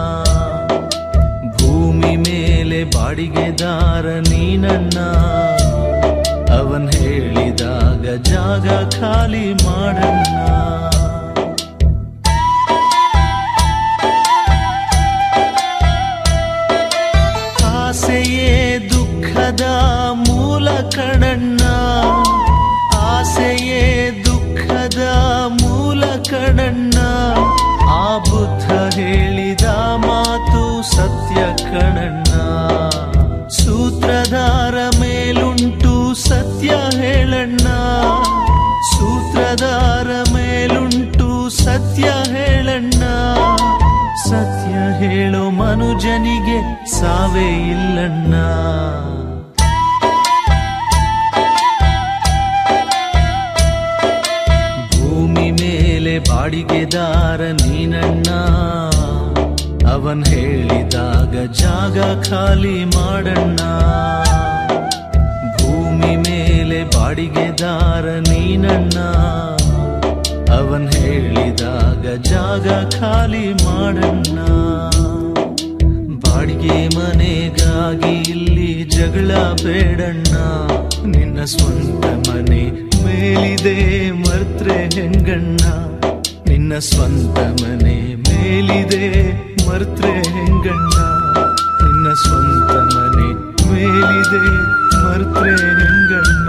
ಭೂಮಿ ಮೇಲೆ ಬಾಡಿಗೆದಾರ ನೀನಣ್ಣ ಅವನ್ ಹೇಳಿದಾಗ ಜಾಗ ಖಾಲಿ ಮಾಡಣ್ಣ ಆಸೆಯೇ ದುಃಖದ ಕಣಣ್ಣ ಆಸೆಯೇ ದುಃಖದ ಮೂಲ ಕಣಣ್ಣ ಆ ಬುದ್ಧ ಹೇಳಿದ ಮಾತು ಸತ್ಯ ಕಣಣ್ಣ ಸೂತ್ರಧಾರ ಮೇಲುಂಟು ಸತ್ಯ ಹೇಳಣ್ಣ ಸೂತ್ರಧಾರ ಮೇಲುಂಟು ಸತ್ಯ ಹೇಳಣ್ಣ ಸತ್ಯ ಹೇಳೋ ಮನುಜನಿಗೆ ಸಾವೇ ಇಲ್ಲಣ್ಣ ಭೂಮಿ ಮೇಲೆ ಬಾಡಿಗೆದಾರ ನೀನಣ್ಣ ಅವನ್ ಹೇಳಿದಾಗ ಜಾಗ ಖಾಲಿ ಮಾಡಣ್ಣ ಭೂಮಿ ಮೇಲೆ ಬಾಡಿಗೆದಾರ ನೀನಣ್ಣ ಅವನ್ ಹೇಳಿದಾಗ ಜಾಗ ಖಾಲಿ ಮಾಡಣ್ಣ ಬಾಡಿಗೆ ಮನೆಗಾಗಿ ಇಲ್ಲಿ ಜಗಳ ಬೇಡಣ್ಣ ನಿನ್ನ ಸ್ವಂತ ಮನೆ ಮೇಲಿದೆ ಮರ್ತ್ರೆ ಹೆಂಗಣ್ಣ ನಿನ್ನ ಸ್ವಂತ ಮನೆ ಮೇಲಿದೆ ಮರ್ತ್ರೆ ಹೆಂಗಣ್ಣ ನಿನ್ನ ಸ್ವಂತ ಮನೆ ಮೇಲಿದೆ ಮರ್ತ್ರೆ ಹೆಂಗಣ್ಣ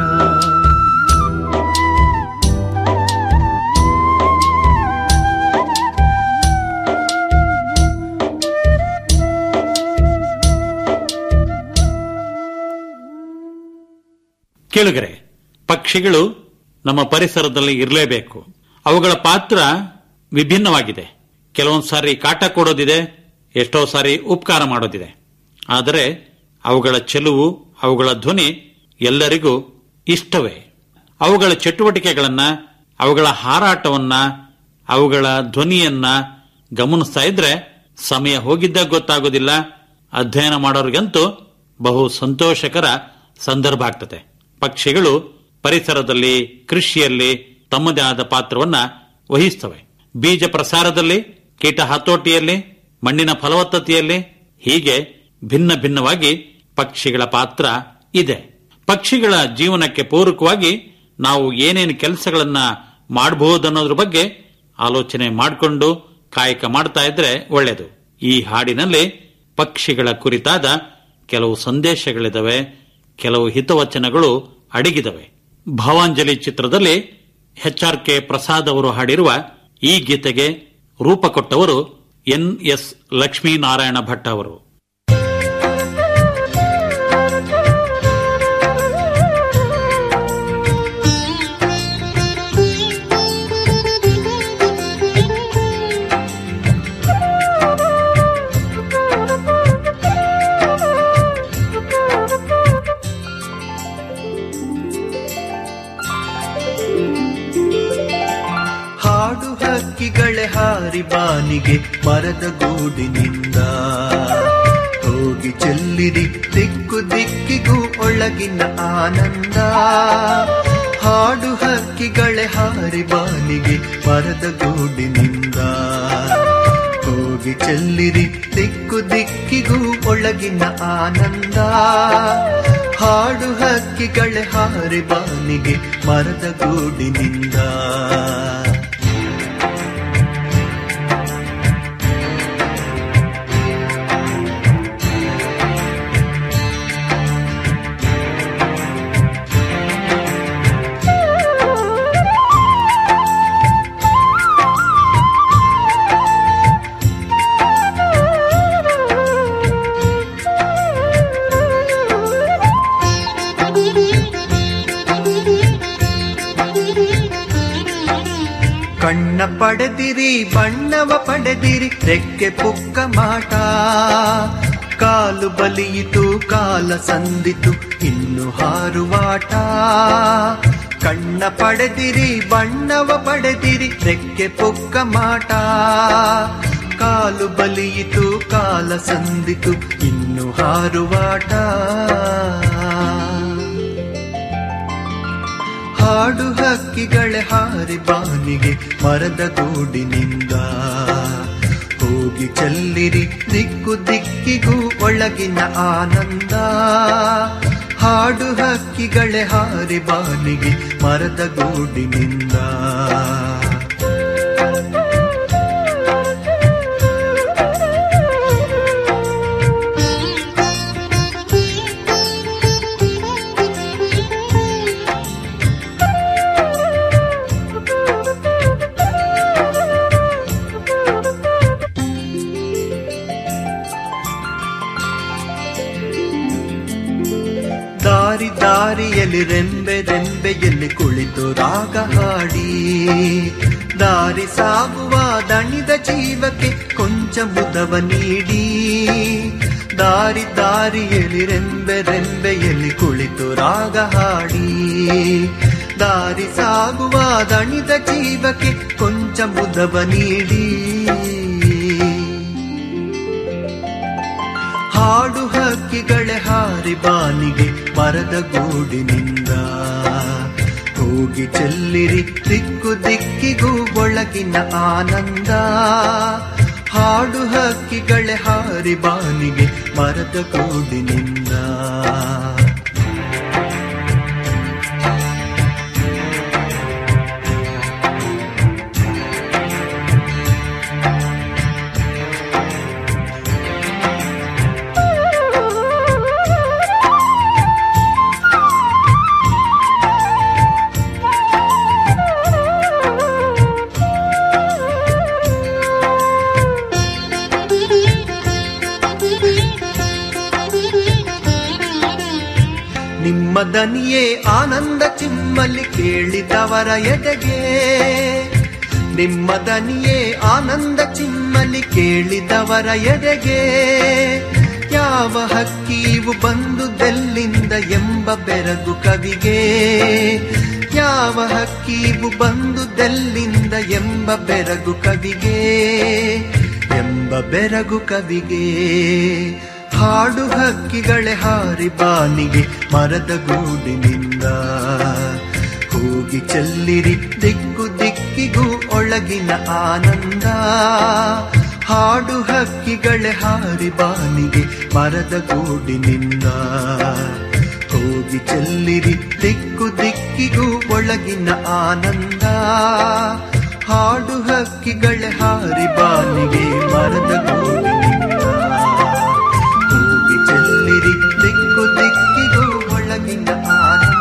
ಕೇಳುಗರೆ ಪಕ್ಷಿಗಳು ನಮ್ಮ ಪರಿಸರದಲ್ಲಿ ಇರಲೇಬೇಕು ಅವುಗಳ ಪಾತ್ರ ವಿಭಿನ್ನವಾಗಿದೆ ಕೆಲವೊಂದು ಸಾರಿ ಕಾಟ ಕೊಡೋದಿದೆ ಎಷ್ಟೋ ಸಾರಿ ಉಪಕಾರ ಮಾಡೋದಿದೆ ಆದರೆ ಅವುಗಳ ಚೆಲುವು ಅವುಗಳ ಧ್ವನಿ ಎಲ್ಲರಿಗೂ ಇಷ್ಟವೇ ಅವುಗಳ ಚಟುವಟಿಕೆಗಳನ್ನ ಅವುಗಳ ಹಾರಾಟವನ್ನ ಅವುಗಳ ಧ್ವನಿಯನ್ನ ಗಮನಿಸ್ತಾ ಇದ್ರೆ ಸಮಯ ಹೋಗಿದ್ದ ಗೊತ್ತಾಗೋದಿಲ್ಲ ಅಧ್ಯಯನ ಮಾಡೋರಿಗಂತೂ ಬಹು ಸಂತೋಷಕರ ಸಂದರ್ಭ ಆಗ್ತದೆ ಪಕ್ಷಿಗಳು ಪರಿಸರದಲ್ಲಿ ಕೃಷಿಯಲ್ಲಿ ತಮ್ಮದೇ ಆದ ಪಾತ್ರವನ್ನ ವಹಿಸ್ತವೆ ಬೀಜ ಪ್ರಸಾರದಲ್ಲಿ ಕೀಟ ಹತೋಟಿಯಲ್ಲಿ ಮಣ್ಣಿನ ಫಲವತ್ತತೆಯಲ್ಲಿ ಹೀಗೆ ಭಿನ್ನ ಭಿನ್ನವಾಗಿ ಪಕ್ಷಿಗಳ ಪಾತ್ರ ಇದೆ ಪಕ್ಷಿಗಳ ಜೀವನಕ್ಕೆ ಪೂರಕವಾಗಿ ನಾವು ಏನೇನು ಕೆಲಸಗಳನ್ನ ಮಾಡಬಹುದನ್ನೋದ್ರ ಬಗ್ಗೆ ಆಲೋಚನೆ ಮಾಡಿಕೊಂಡು ಕಾಯಕ ಮಾಡ್ತಾ ಇದ್ರೆ ಒಳ್ಳೆಯದು ಈ ಹಾಡಿನಲ್ಲಿ ಪಕ್ಷಿಗಳ ಕುರಿತಾದ ಕೆಲವು ಸಂದೇಶಗಳಿದಾವೆ ಕೆಲವು ಹಿತವಚನಗಳು ಅಡಗಿದವೆ ಭಾವಾಂಜಲಿ ಚಿತ್ರದಲ್ಲಿ ಎಚ್ ಆರ್ ಕೆ ಪ್ರಸಾದ್ ಅವರು ಹಾಡಿರುವ ಈ ಗೀತೆಗೆ ರೂಪ ಕೊಟ್ಟವರು ಎನ್ ಎಸ್ ಲಕ್ಷ್ಮೀನಾರಾಯಣ ಭಟ್ ಅವರು ಹಾಡು ಹಕ್ಕಿಗಳೇ ಹಾರಿ ಬಾನಿಗೆ ಮರದ ಗೂಡಿನಿಂದ ಹೋಗಿ ಚೆಲ್ಲಿರಿ ದಿಕ್ಕು ದಿಕ್ಕಿಗೂ ಒಳಗಿನ ಆನಂದ ಹಾಡು ಹಕ್ಕಿಗಳೇ ಹಾರಿ ಬಾನಿಗೆ ಮರದ ಗೂಡಿನಿಂದ ಹೋಗಿ ಚೆಲ್ಲಿರಿ ದಿಕ್ಕು ದಿಕ್ಕಿಗೂ ಒಳಗಿನ ಆನಂದ ಹಾಡು ಹಕ್ಕಿಗಳೇ ಹಾರಿ ಬಾನಿಗೆ ಮರದ ಗೂಡಿನಿಂದ ಕಣ್ಣ ಪಡೆದಿರಿ ಬಣ್ಣವ ಪಡೆದಿರಿ ರೆಕ್ಕೆ ಪುಕ್ಕ ಮಾಟ ಕಾಲು ಬಲಿಯಿತು ಕಾಲ ಸಂದಿತು ಇನ್ನು ಹಾರುವಾಟ ಕಣ್ಣ ಪಡೆದಿರಿ ಬಣ್ಣವ ಪಡೆದಿರಿ ರೆಕ್ಕೆ ಪುಕ್ಕ ಮಾಟ ಕಾಲು ಬಲಿಯಿತು ಕಾಲ ಸಂದಿತು ಇನ್ನು ಹಾರುವಾಟ ಹಾಡು ಹಕ್ಕಿಗಳೇ ಹಾರಿ ಬಾನಿಗೆ ಮರದ ಗೂಡಿನಿಂದ ಹೋಗಿ ಚೆಲ್ಲಿರಿ ದಿಕ್ಕು ದಿಕ್ಕಿಗೂ ಒಳಗಿನ ಆನಂದ ಹಾಡು ಹಕ್ಕಿಗಳೇ ಹಾರಿ ಬಾನಿಗೆ ಮರದ ಗೂಡಿನಿಂದ ದಾರಿಯಲ್ಲಿ ರೆಂಬೆ ರೆಂಬೆಯಲ್ಲಿ ಕುಳಿತು ರಾಗ ಹಾಡಿ ದಾರಿ ಸಾಗುವ ದಣಿದ ಜೀವಕ್ಕೆ ಕೊಂಚ ಮುದವ ನೀಡಿ ದಾರಿ ದಾರಿಯಲ್ಲಿ ರೆಂಬೆ ರೆಂಬೆಯಲ್ಲಿ ಕುಳಿತು ರಾಗ ಹಾಡಿ ದಾರಿ ಸಾಗುವ ದಣಿದ ಜೀವಕ್ಕೆ ಕೊಂಚ ಮುದವ ನೀಡಿ ಹಾಡು ಹಕ್ಕಿಗಳೇ ಹಾರಿ ಬಾನಿಗೆ ಮರದ ಗೂಡಿನಿಂದ ಹೋಗಿ ಚೆಲ್ಲಿರಿ ದಿಕ್ಕು ದಿಕ್ಕಿಗೂ ಒಳಗಿನ ಆನಂದ ಹಾಡು ಹಕ್ಕಿಗಳೇ ಹಾರಿ ಬಾನಿಗೆ ಮರದ ಗೂಡಿನಿಂದ ನಿಮ್ಮ ದನಿಯೇ ಆನಂದ ಚಿಮ್ಮಲಿ ಕೇಳಿದವರ ಎದೆಗೆ ನಿಮ್ಮ ದನಿಯೇ ಆನಂದ ಚಿಮ್ಮಲಿ ಕೇಳಿದವರ ಎದೆಗೆ ಯಾವ ಹಕ್ಕಿಯು ಬಂದುದೆಲ್ಲಿಂದ ಎಂಬ ಬೆರಗು ಕವಿಗೆ ಯಾವ ಹಕ್ಕಿಯು ಬಂದುದೆಲ್ಲಿಂದ ಎಂಬ ಬೆರಗು ಕವಿಗೆ ಎಂಬ ಬೆರಗು ಕವಿಗೆ ಹಾಡು ಹಕ್ಕಿಗಳೇ ಹಾರಿ ಬಾನಿಗೆ ಮರದ ಗೂಡಿನಿಂದ ಹೋಗಿ ಚೆಲ್ಲಿರಿ ದಿಕ್ಕು ದಿಕ್ಕಿಗೂ ಒಳಗಿನ ಆನಂದ ಹಾಡು ಹಕ್ಕಿಗಳೇ ಹಾರಿ ಬಾನಿಗೆ ಮರದ ಗೂಡಿನಿಂದ ಹೋಗಿ ಚೆಲ್ಲಿರಿ ದಿಕ್ಕು ದಿಕ್ಕಿಗೂ ಒಳಗಿನ ಆನಂದ ಹಾಡು ಹಕ್ಕಿಗಳೇ ಹಾರಿ ಬಾನಿಗೆ ಮರದ ಗೂಡಿನಿಂದ ಹೋಗಿ ಚೆಲ್ಲಿರಿ ದಿಕ್ಕು ದಿಕ್ಕಿಗೂ ಒಳಗಿನ ಆನಂದ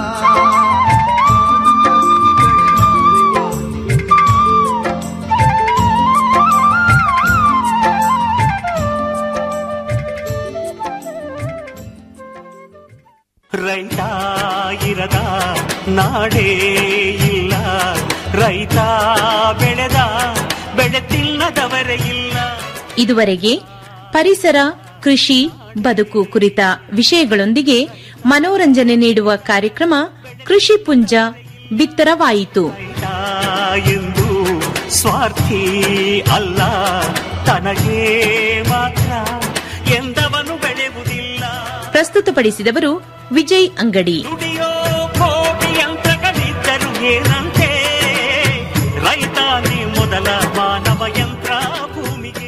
ರೈತ ಇರದ ನಾಡೇ ಇಲ್ಲ ರೈತ ಬೆಳೆದ ಬೆಳೆ ತಿನ್ನದವರೇ ಇಲ್ಲ ಇದುವರೆಗೆ ಪರಿಸರ ಕೃಷಿ ಬದುಕು ಕುರಿತ ವಿಷಯಗಳೊಂದಿಗೆ ಮನೋರಂಜನೆ ನೀಡುವ ಕಾರ್ಯಕ್ರಮ ಕೃಷಿ ಪುಂಜ ಬಿತ್ತರವಾಯಿತು ಎಂದು ಸ್ವಾರ್ಥಿ ಅಲ್ಲ ತನಗೆ ಮಾತ್ರ ಎಂದವನು ಬೆಳೆಯುವುದಿಲ್ಲ ಪ್ರಸ್ತುತಪಡಿಸಿದವರು ವಿಜಯ್ ಅಂಗಡಿ ದುಡಿಯೋ ಕೋಟಿ ಯಂತ್ರಗಳಿದ್ದರು ಏನಂತೆ ರೈತಾನೆ ಮೊದಲ ಮಾನವ ಯಂತ್ರ ಭೂಮಿಗೆ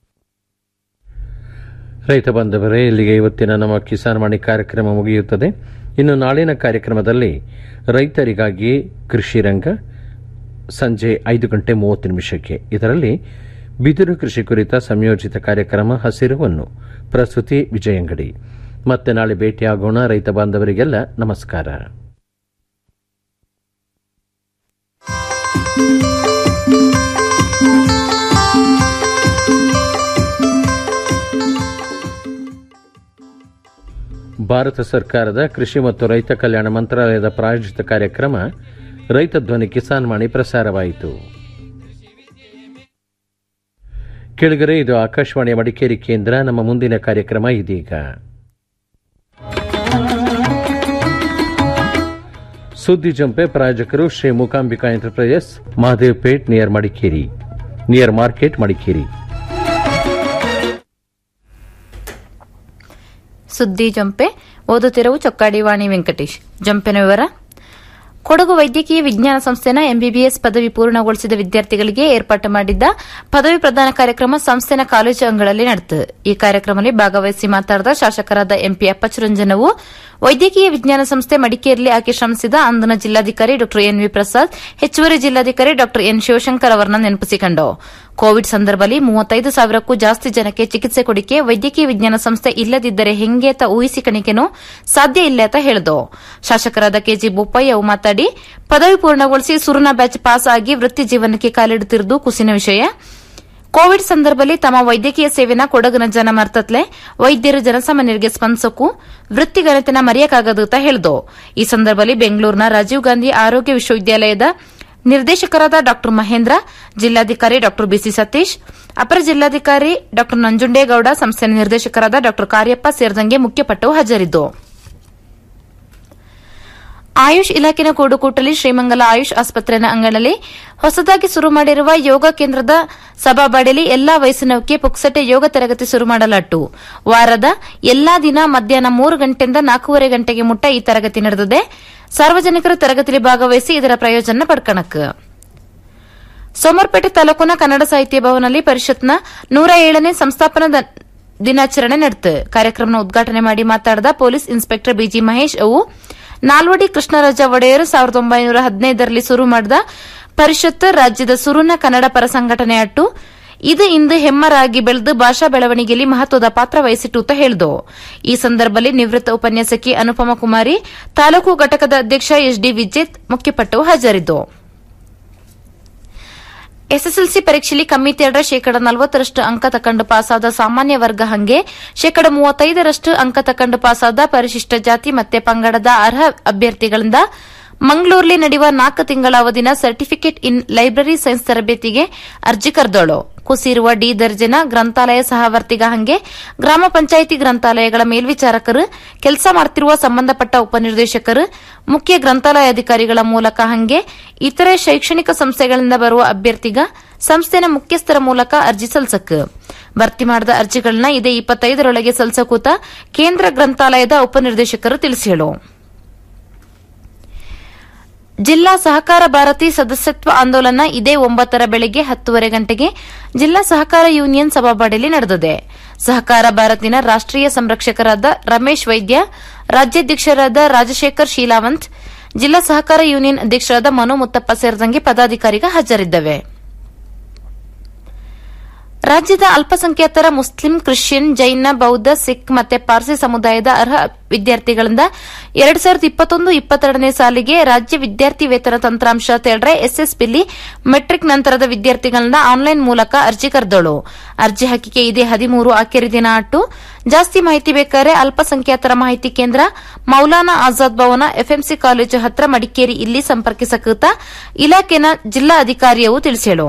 ರೈತ ಬಾಂಧವರೇ ಇಲ್ಲಿಗೆ ಇವತ್ತಿನ ನಮ್ಮ ಕಿಸಾನ್ ವಾಣಿ ಕಾರ್ಯಕ್ರಮ ಮುಗಿಯುತ್ತದೆ ಇನ್ನು ನಾಳಿನ ಕಾರ್ಯಕ್ರಮದಲ್ಲಿ ರೈತರಿಗಾಗಿ ಕೃಷಿ ರಂಗ ಸಂಜೆ ಐದು ಗಂಟೆ ಮೂವತ್ತು ನಿಮಿಷಕ್ಕೆ ಇದರಲ್ಲಿ ಬಿದಿರು ಕೃಷಿ ಕುರಿತ ಸಂಯೋಜಿತ ಕಾರ್ಯಕ್ರಮ ಹಸಿರುವನ್ನು ಪ್ರಸ್ತುತಿ ವಿಜಯಂಗಡಿ ಮತ್ತೆ ನಾಳೆ ಭೇಟಿಯಾಗೋಣ ರೈತ ಬಾಂಧವರಿಗೆಲ್ಲ ನಮಸ್ಕಾರ ಭಾರತ ಸರ್ಕಾರದ ಕೃಷಿ ಮತ್ತು ರೈತ ಕಲ್ಯಾಣ ಮಂತ್ರಾಲಯದ ಪ್ರಾಯೋಜಿತ ಕಾರ್ಯಕ್ರಮ ರೈತ ಧ್ವನಿ ಕಿಸಾನ್ ವಾಣಿ ಪ್ರಸಾರವಾಯಿತು ಕೆಳಗರೆ ಇದು ಆಕಾಶವಾಣಿಯ ಮಡಿಕೇರಿ ಕೇಂದ್ರ ನಮ್ಮ ಮುಂದಿನ ಕಾರ್ಯಕ್ರಮ ಇದೀಗ ಸುದ್ದಿ ಜಂಪೆ ಪ್ರಾಯೋಜಕರು Shri Mookambika enterprises Mahadevpet near Madikeri near market Madikeri ಸುದ್ದಿ ಜಂಪೆ ಓದುತ್ತಿರುವ ಚೊಕ್ಕಾಡಿ ವಾಣಿ ವೆಂಕಟೇಶ್ ಜಂಪಿನ ವಿವರ ಕೊಡಗು ವೈದ್ಯಕೀಯ ವಿಜ್ಞಾನ ಸಂಸ್ಥೆನ ಎಂಬಿಬಿಎಸ್ ಪದವಿ ಪೂರ್ಣಗೊಳಿಸಿದ ವಿದ್ಯಾರ್ಥಿಗಳಿಗೆ ಏರ್ಪಾಟು ಮಾಡಿದ್ದ ಪದವಿ ಪ್ರದಾನ ಕಾರ್ಯಕ್ರಮ ಸಂಸ್ಥೆನ ಕಾಲೇಜು ಅಂಗಳಲ್ಲಿ ನಡೆಯಿತು ಈ ಕಾರ್ಯಕ್ರಮದಲ್ಲಿ ಭಾಗವಹಿಸಿ ಮಾತನಾಡಿದ ಶಾಸಕರಾದ ಎಂಪಿ ಅಪ್ಪಚುರಂಜನವು ವೈದ್ಯಕೀಯ ವಿಜ್ಞಾನ ಸಂಸ್ಥೆ ಮಡಿಕೇರಿಯಲ್ಲಿ ಆಕೆ ಶ್ರಮಿಸಿದ ಅಂದಿನ ಜಿಲ್ಲಾಧಿಕಾರಿ ಡಾ ಎನ್ವಿ ಪ್ರಸಾದ್ ಹೆಚ್ಚುವರಿ ಜಿಲ್ಲಾಧಿಕಾರಿ ಡಾ ಎನ್ ಶಿವಶಂಕರ್ ಅವರನ್ನ ನೆನಪಿಸಿಕೊಂಡರು ಕೋವಿಡ್ ಸಂದರ್ಭದಲ್ಲಿ ಮೂವತ್ತೈದು ಸಾವಿರಕ್ಕೂ ಜಾಸ್ತಿ ಜನಕ್ಕೆ ಚಿಕಿತ್ಸೆ ಕೊಡಿಕೆ ವೈದ್ಯಕೀಯ ವಿಜ್ಞಾನ ಸಂಸ್ಥೆ ಇಲ್ಲದಿದ್ದರೆ ಹೆಂಗೆ ಅಂತ ಊಹಿಸಿಕಣಿಕೆನೂ ಸಾಧ್ಯ ಇಲ್ಲ ಅಂತ ಹೇಳಿದು ಶಾಸಕರಾದ ಕೆಜಿ ಬೋಪಯ್ಯ ಅವು ಮಾತಾಡಿ ಪದವಿ ಪೂರ್ಣಗೊಳಿಸಿ ಸುರುನ ಬ್ಯಾಚ್ ಪಾಸ್ ಆಗಿ ವೃತ್ತಿ ಜೀವನಕ್ಕೆ ಕಾಲಿಡುತ್ತಿರುವುದು ಕುಸಿನ ವಿಷಯ ಕೋವಿಡ್ ಸಂದರ್ಭದಲ್ಲಿ ತಮ್ಮ ವೈದ್ಯಕೀಯ ಸೇವೆನ ಕೊಡಗಿನ ಜನ ಮರ್ತತ್ಲೆ ವೈದ್ಯರು ಜನಸಾಮಾನ್ಯರಿಗೆ ಸ್ಪಂದಿಸೋಕು ವೃತ್ತಿಗಣತೆನ ಮರೆಯಕ್ಕಾಗದು ಅಂತ ಹೇಳಿದು ಈ ಸಂದರ್ಭದಲ್ಲಿ ಬೆಂಗಳೂರಿನ ರಾಜೀವ್ ಗಾಂಧಿ ಆರೋಗ್ಯ ವಿಶ್ವವಿದ್ಯಾಲಯದ ನಿರ್ದೇಶಕರಾದ ಡಾ ಮಹೇಂದ್ರ ಜಿಲ್ಲಾಧಿಕಾರಿ ಡಾ ಬಿಸಿ ಸತೀಶ್ ಅಪರ ಜಿಲ್ಲಾಧಿಕಾರಿ ಡಾ ನಂಜುಂಡೇಗೌಡ ಸಂಸ್ಥೆಯ ನಿರ್ದೇಶಕರಾದ ಡಾ ಕಾರ್ಯಪ್ಪ ಸೇರಿದಂಗೆ ಮುಖ್ಯಪಟ್ಟು ಹಾಜರಿದ್ದು ಆಯುಷ್ ಇಲಾಖೆನ ಕೂಡುಕೂಟಲಿ ಶ್ರೀಮಂಗಲ ಆಯುಷ್ ಆಸ್ಪತ್ರೆನ ಅಂಗಣದಲ್ಲಿ ಹೊಸದಾಗಿ ಶುರು ಮಾಡಿರುವ ಯೋಗ ಕೇಂದ್ರದ ಸಭಾಬಾಡಿಯಲ್ಲಿ ಎಲ್ಲಾ ವಯಸ್ಸಿನವಕ್ಕೆ ಪುಕ್ಸಟೆ ಯೋಗ ತರಗತಿ ಶುರು ಮಾಡಲಾಟ್ಟು ವಾರದ ಎಲ್ಲಾ ದಿನ ಮಧ್ಯಾಹ್ನ ಮೂರು ಗಂಟೆಯಿಂದ ನಾಲ್ಕೂವರೆ ಗಂಟೆಗೆ ಮುಟ್ಟ ಈ ತರಗತಿ ನಡೆದಿದೆ ಸಾರ್ವಜನಿಕರು ತರಗತಿಯಲ್ಲಿ ಭಾಗವಹಿಸಿ ಇದರ ಪ್ರಯೋಜನ ಪಡ್ಕಣಕ್ ಸೋಮರ್ಪೇಟೆ ತಾಲೂಕಿನ ಕನ್ನಡ ಸಾಹಿತ್ಯ ಭವನದಲ್ಲಿ ಪರಿಷತ್ನ ನೂರ ಏಳನೇ ಸಂಸ್ಥಾಪನಾ ದ- ದಿನಾಚರಣೆ ನಡೆತು ಕಾರ್ಯಕ್ರಮ ಉದ್ಘಾಟನೆ ಮಾಡಿ ಮಾತಾಡಿದ ಪೊಲೀಸ್ ಇನ್ಸ್ಪೆಕ್ಟರ್ ಬಿಜಿ ಮಹೇಶ್ ಅವು ನಾಲ್ವಡಿ ಕೃಷ್ಣರಾಜ ಒಡೆಯರ್ ಸಾವಿರದ ಒಂಬೈನೂರ ಹದಿನೈದರಲ್ಲಿ ಶುರು ಮಾಡಿದ ಪರಿಷತ್ ರಾಜ್ಯದ ಸುರುನ ಕನ್ನಡ ಪರ ಸಂಘಟನೆ ಅಟ್ಟು ಇದು ಇಂದು ಹೆಮ್ಮರಾಗಿ ಬೆಳೆದು ಭಾಷಾ ಬೆಳವಣಿಗೆಯಲ್ಲಿ ಮಹತ್ವದ ಪಾತ್ರ ವಹಿಸಿಟ್ಟು ಅಂತ ಹೇಳಿದು ಈ ಸಂದರ್ಭದಲ್ಲಿ ನಿವೃತ್ತ ಉಪನ್ಯಾಸಕಿ ಅನುಪಮ ಕುಮಾರಿ ತಾಲೂಕು ಘಟಕದ ಅಧ್ಯಕ್ಷ ಎಚ್ಡಿ ವಿಜೇತ್ ಮುಖ್ಯಪಟ್ಟು ಹಾಜರಿದ್ದು ಎಸ್ಎಸ್ಎಲ್ಸಿ ಪರೀಕ್ಷೆಯಲ್ಲಿ ಕಮ್ಮಿ ತೇಡ್ರ ಶೇಕಡ ನಲವತ್ತರಷ್ಟು ಅಂಕ ತಕೊಂಡು ಪಾಸಾದ ಸಾಮಾನ್ಯ ವರ್ಗ ಹಂಗೆ ಶೇಕಡ ಮೂವತ್ತೈದರಷ್ಟು ಅಂಕ ತಕೊಂಡು ಪಾಸಾದ ಪರಿಶಿಷ್ಟ ಜಾತಿ ಮತ್ತೆ ಪಂಗಡದ ಅರ್ಹ ಅಭ್ಯರ್ಥಿಗಳಿಂದ ಮಂಗಳೂರಲ್ಲಿ ನಡೆಯುವ ನಾಲ್ಕು ತಿಂಗಳ ಅವಧಿನ ಸರ್ಟಿಫಿಕೇಟ್ ಇನ್ ಲೈಬ್ರರಿ ಸೈನ್ಸ್ ತರಬೇತಿಗೆ ಅರ್ಜಿ ಕರೆದೋಳು ಕುಸಿರುವ ಡಿ ದರ್ಜೆನ ಗ್ರಂಥಾಲಯ ಸಹವರ್ತಿಗ ಹಂಗೆ ಗ್ರಾಮ ಪಂಚಾಯಿತಿ ಗ್ರಂಥಾಲಯಗಳ ಮೇಲ್ವಿಚಾರಕರು ಕೆಲಸ ಮಾಡ್ತಿರುವ ಸಂಬಂಧಪಟ್ಟ ಉಪನಿರ್ದೇಶಕರು ಮುಖ್ಯ ಗ್ರಂಥಾಲಯ ಅಧಿಕಾರಿಗಳ ಮೂಲಕ ಹಂಗೆ ಇತರೆ ಶೈಕ್ಷಣಿಕ ಸಂಸ್ಥೆಗಳಿಂದ ಬರುವ ಅಭ್ಯರ್ಥಿಗ ಸಂಸ್ಥೆನ ಮುಖ್ಯಸ್ಥರ ಮೂಲಕ ಅರ್ಜಿ ಸಲ್ಸಕ್ ಭರ್ತಿ ಮಾಡಿದ ಅರ್ಜಿಗಳನ್ನ ಇದೇ ಇಪ್ಪತ್ತೈದರೊಳಗೆ ಸಲ್ಸಕೂತ ಕೇಂದ್ರ ಗ್ರಂಥಾಲಯದ ಉಪನಿರ್ದೇಶಕರು ತಿಳಿಸಿ ಹೇಳು ಜಿಲ್ಲಾ ಸಹಕಾರ ಭಾರತಿ ಸದಸ್ಯತ್ವ ಆಂದೋಲನ ಇದೇ ಒಂಬತ್ತರ ಬೆಳಗ್ಗೆ ಹತ್ತುವರೆ ಗಂಟೆಗೆ ಜಿಲ್ಲಾ ಸಹಕಾರ ಯೂನಿಯನ್ ಸಭಾಬಾಡಿಯಲ್ಲಿ ನಡೆದಿದೆ ಸಹಕಾರ ಭಾರತಿನ ರಾಷ್ಟೀಯ ಸಂರಕ್ಷಕರಾದ ರಮೇಶ್ ವೈದ್ಯ ರಾಜ್ಯಾಧ್ಯಕ್ಷರಾದ ರಾಜಶೇಖರ್ ಶೀಲಾವಂತ್ ಜಿಲ್ಲಾ ಸಹಕಾರ ಯೂನಿಯನ್ ಅಧ್ಯಕ್ಷರಾದ ಮನು ಮುತ್ತಪ್ಪ ಸೇರಿದಂಗೆ ಪದಾಧಿಕಾರಿಗಳು ಹಾಜರಿದ್ದವೆ ರಾಜ್ಯದ ಅಲ್ಪಸಂಖ್ಯಾತರ ಮುಸ್ಲಿಂ ಕ್ರಿಶ್ಚಿಯನ್ ಜೈನ ಬೌದ್ಧ ಸಿಖ್ ಮತ್ತೆ ಪಾರ್ಸಿ ಸಮುದಾಯದ ಅರ್ಹ ವಿದ್ಯಾರ್ಥಿಗಳಿಂದ ಎರಡ್ ಸಾವಿರದ ಇಪ್ಪತ್ತೊಂದು ಇಪ್ಪತ್ತೆರಡನೇ ಸಾಲಿಗೆ ರಾಜ್ಯ ವಿದ್ಯಾರ್ಥಿ ವೇತನ ತಂತ್ರಾಂಶ ತೇಳ್ರೆ ಎಸ್ಎಸ್ಪಿಲಿ ಮೆಟ್ರಿಕ್ ನಂತರದ ವಿದ್ಯಾರ್ಥಿಗಳಿಂದ ಆನ್ಲೈನ್ ಮೂಲಕ ಅರ್ಜಿ ಕರೆದೋಳು ಅರ್ಜಿ ಹಾಕಿಕೆ ಇದೇ ಹದಿಮೂರು ಆಖರಿ ದಿನ ಅಟ್ಟು ಜಾಸ್ತಿ ಮಾಹಿತಿ ಬೇಕಾದರೆ ಅಲ್ಪಸಂಖ್ಯಾತರ ಮಾಹಿತಿ ಕೇಂದ್ರ ಮೌಲಾನಾ ಆಜಾದ್ ಭವನ ಎಫ್ಎಂಸಿ ಕಾಲೇಜು ಹತ್ರ ಮಡಿಕೇರಿ ಇಲ್ಲಿ ಸಂಪರ್ಕಿಸಕೃತ ಇಲಾಖೆನ ಜಿಲ್ಲಾ ಅಧಿಕಾರಿಯವು ತಿಳಿಸೇಳು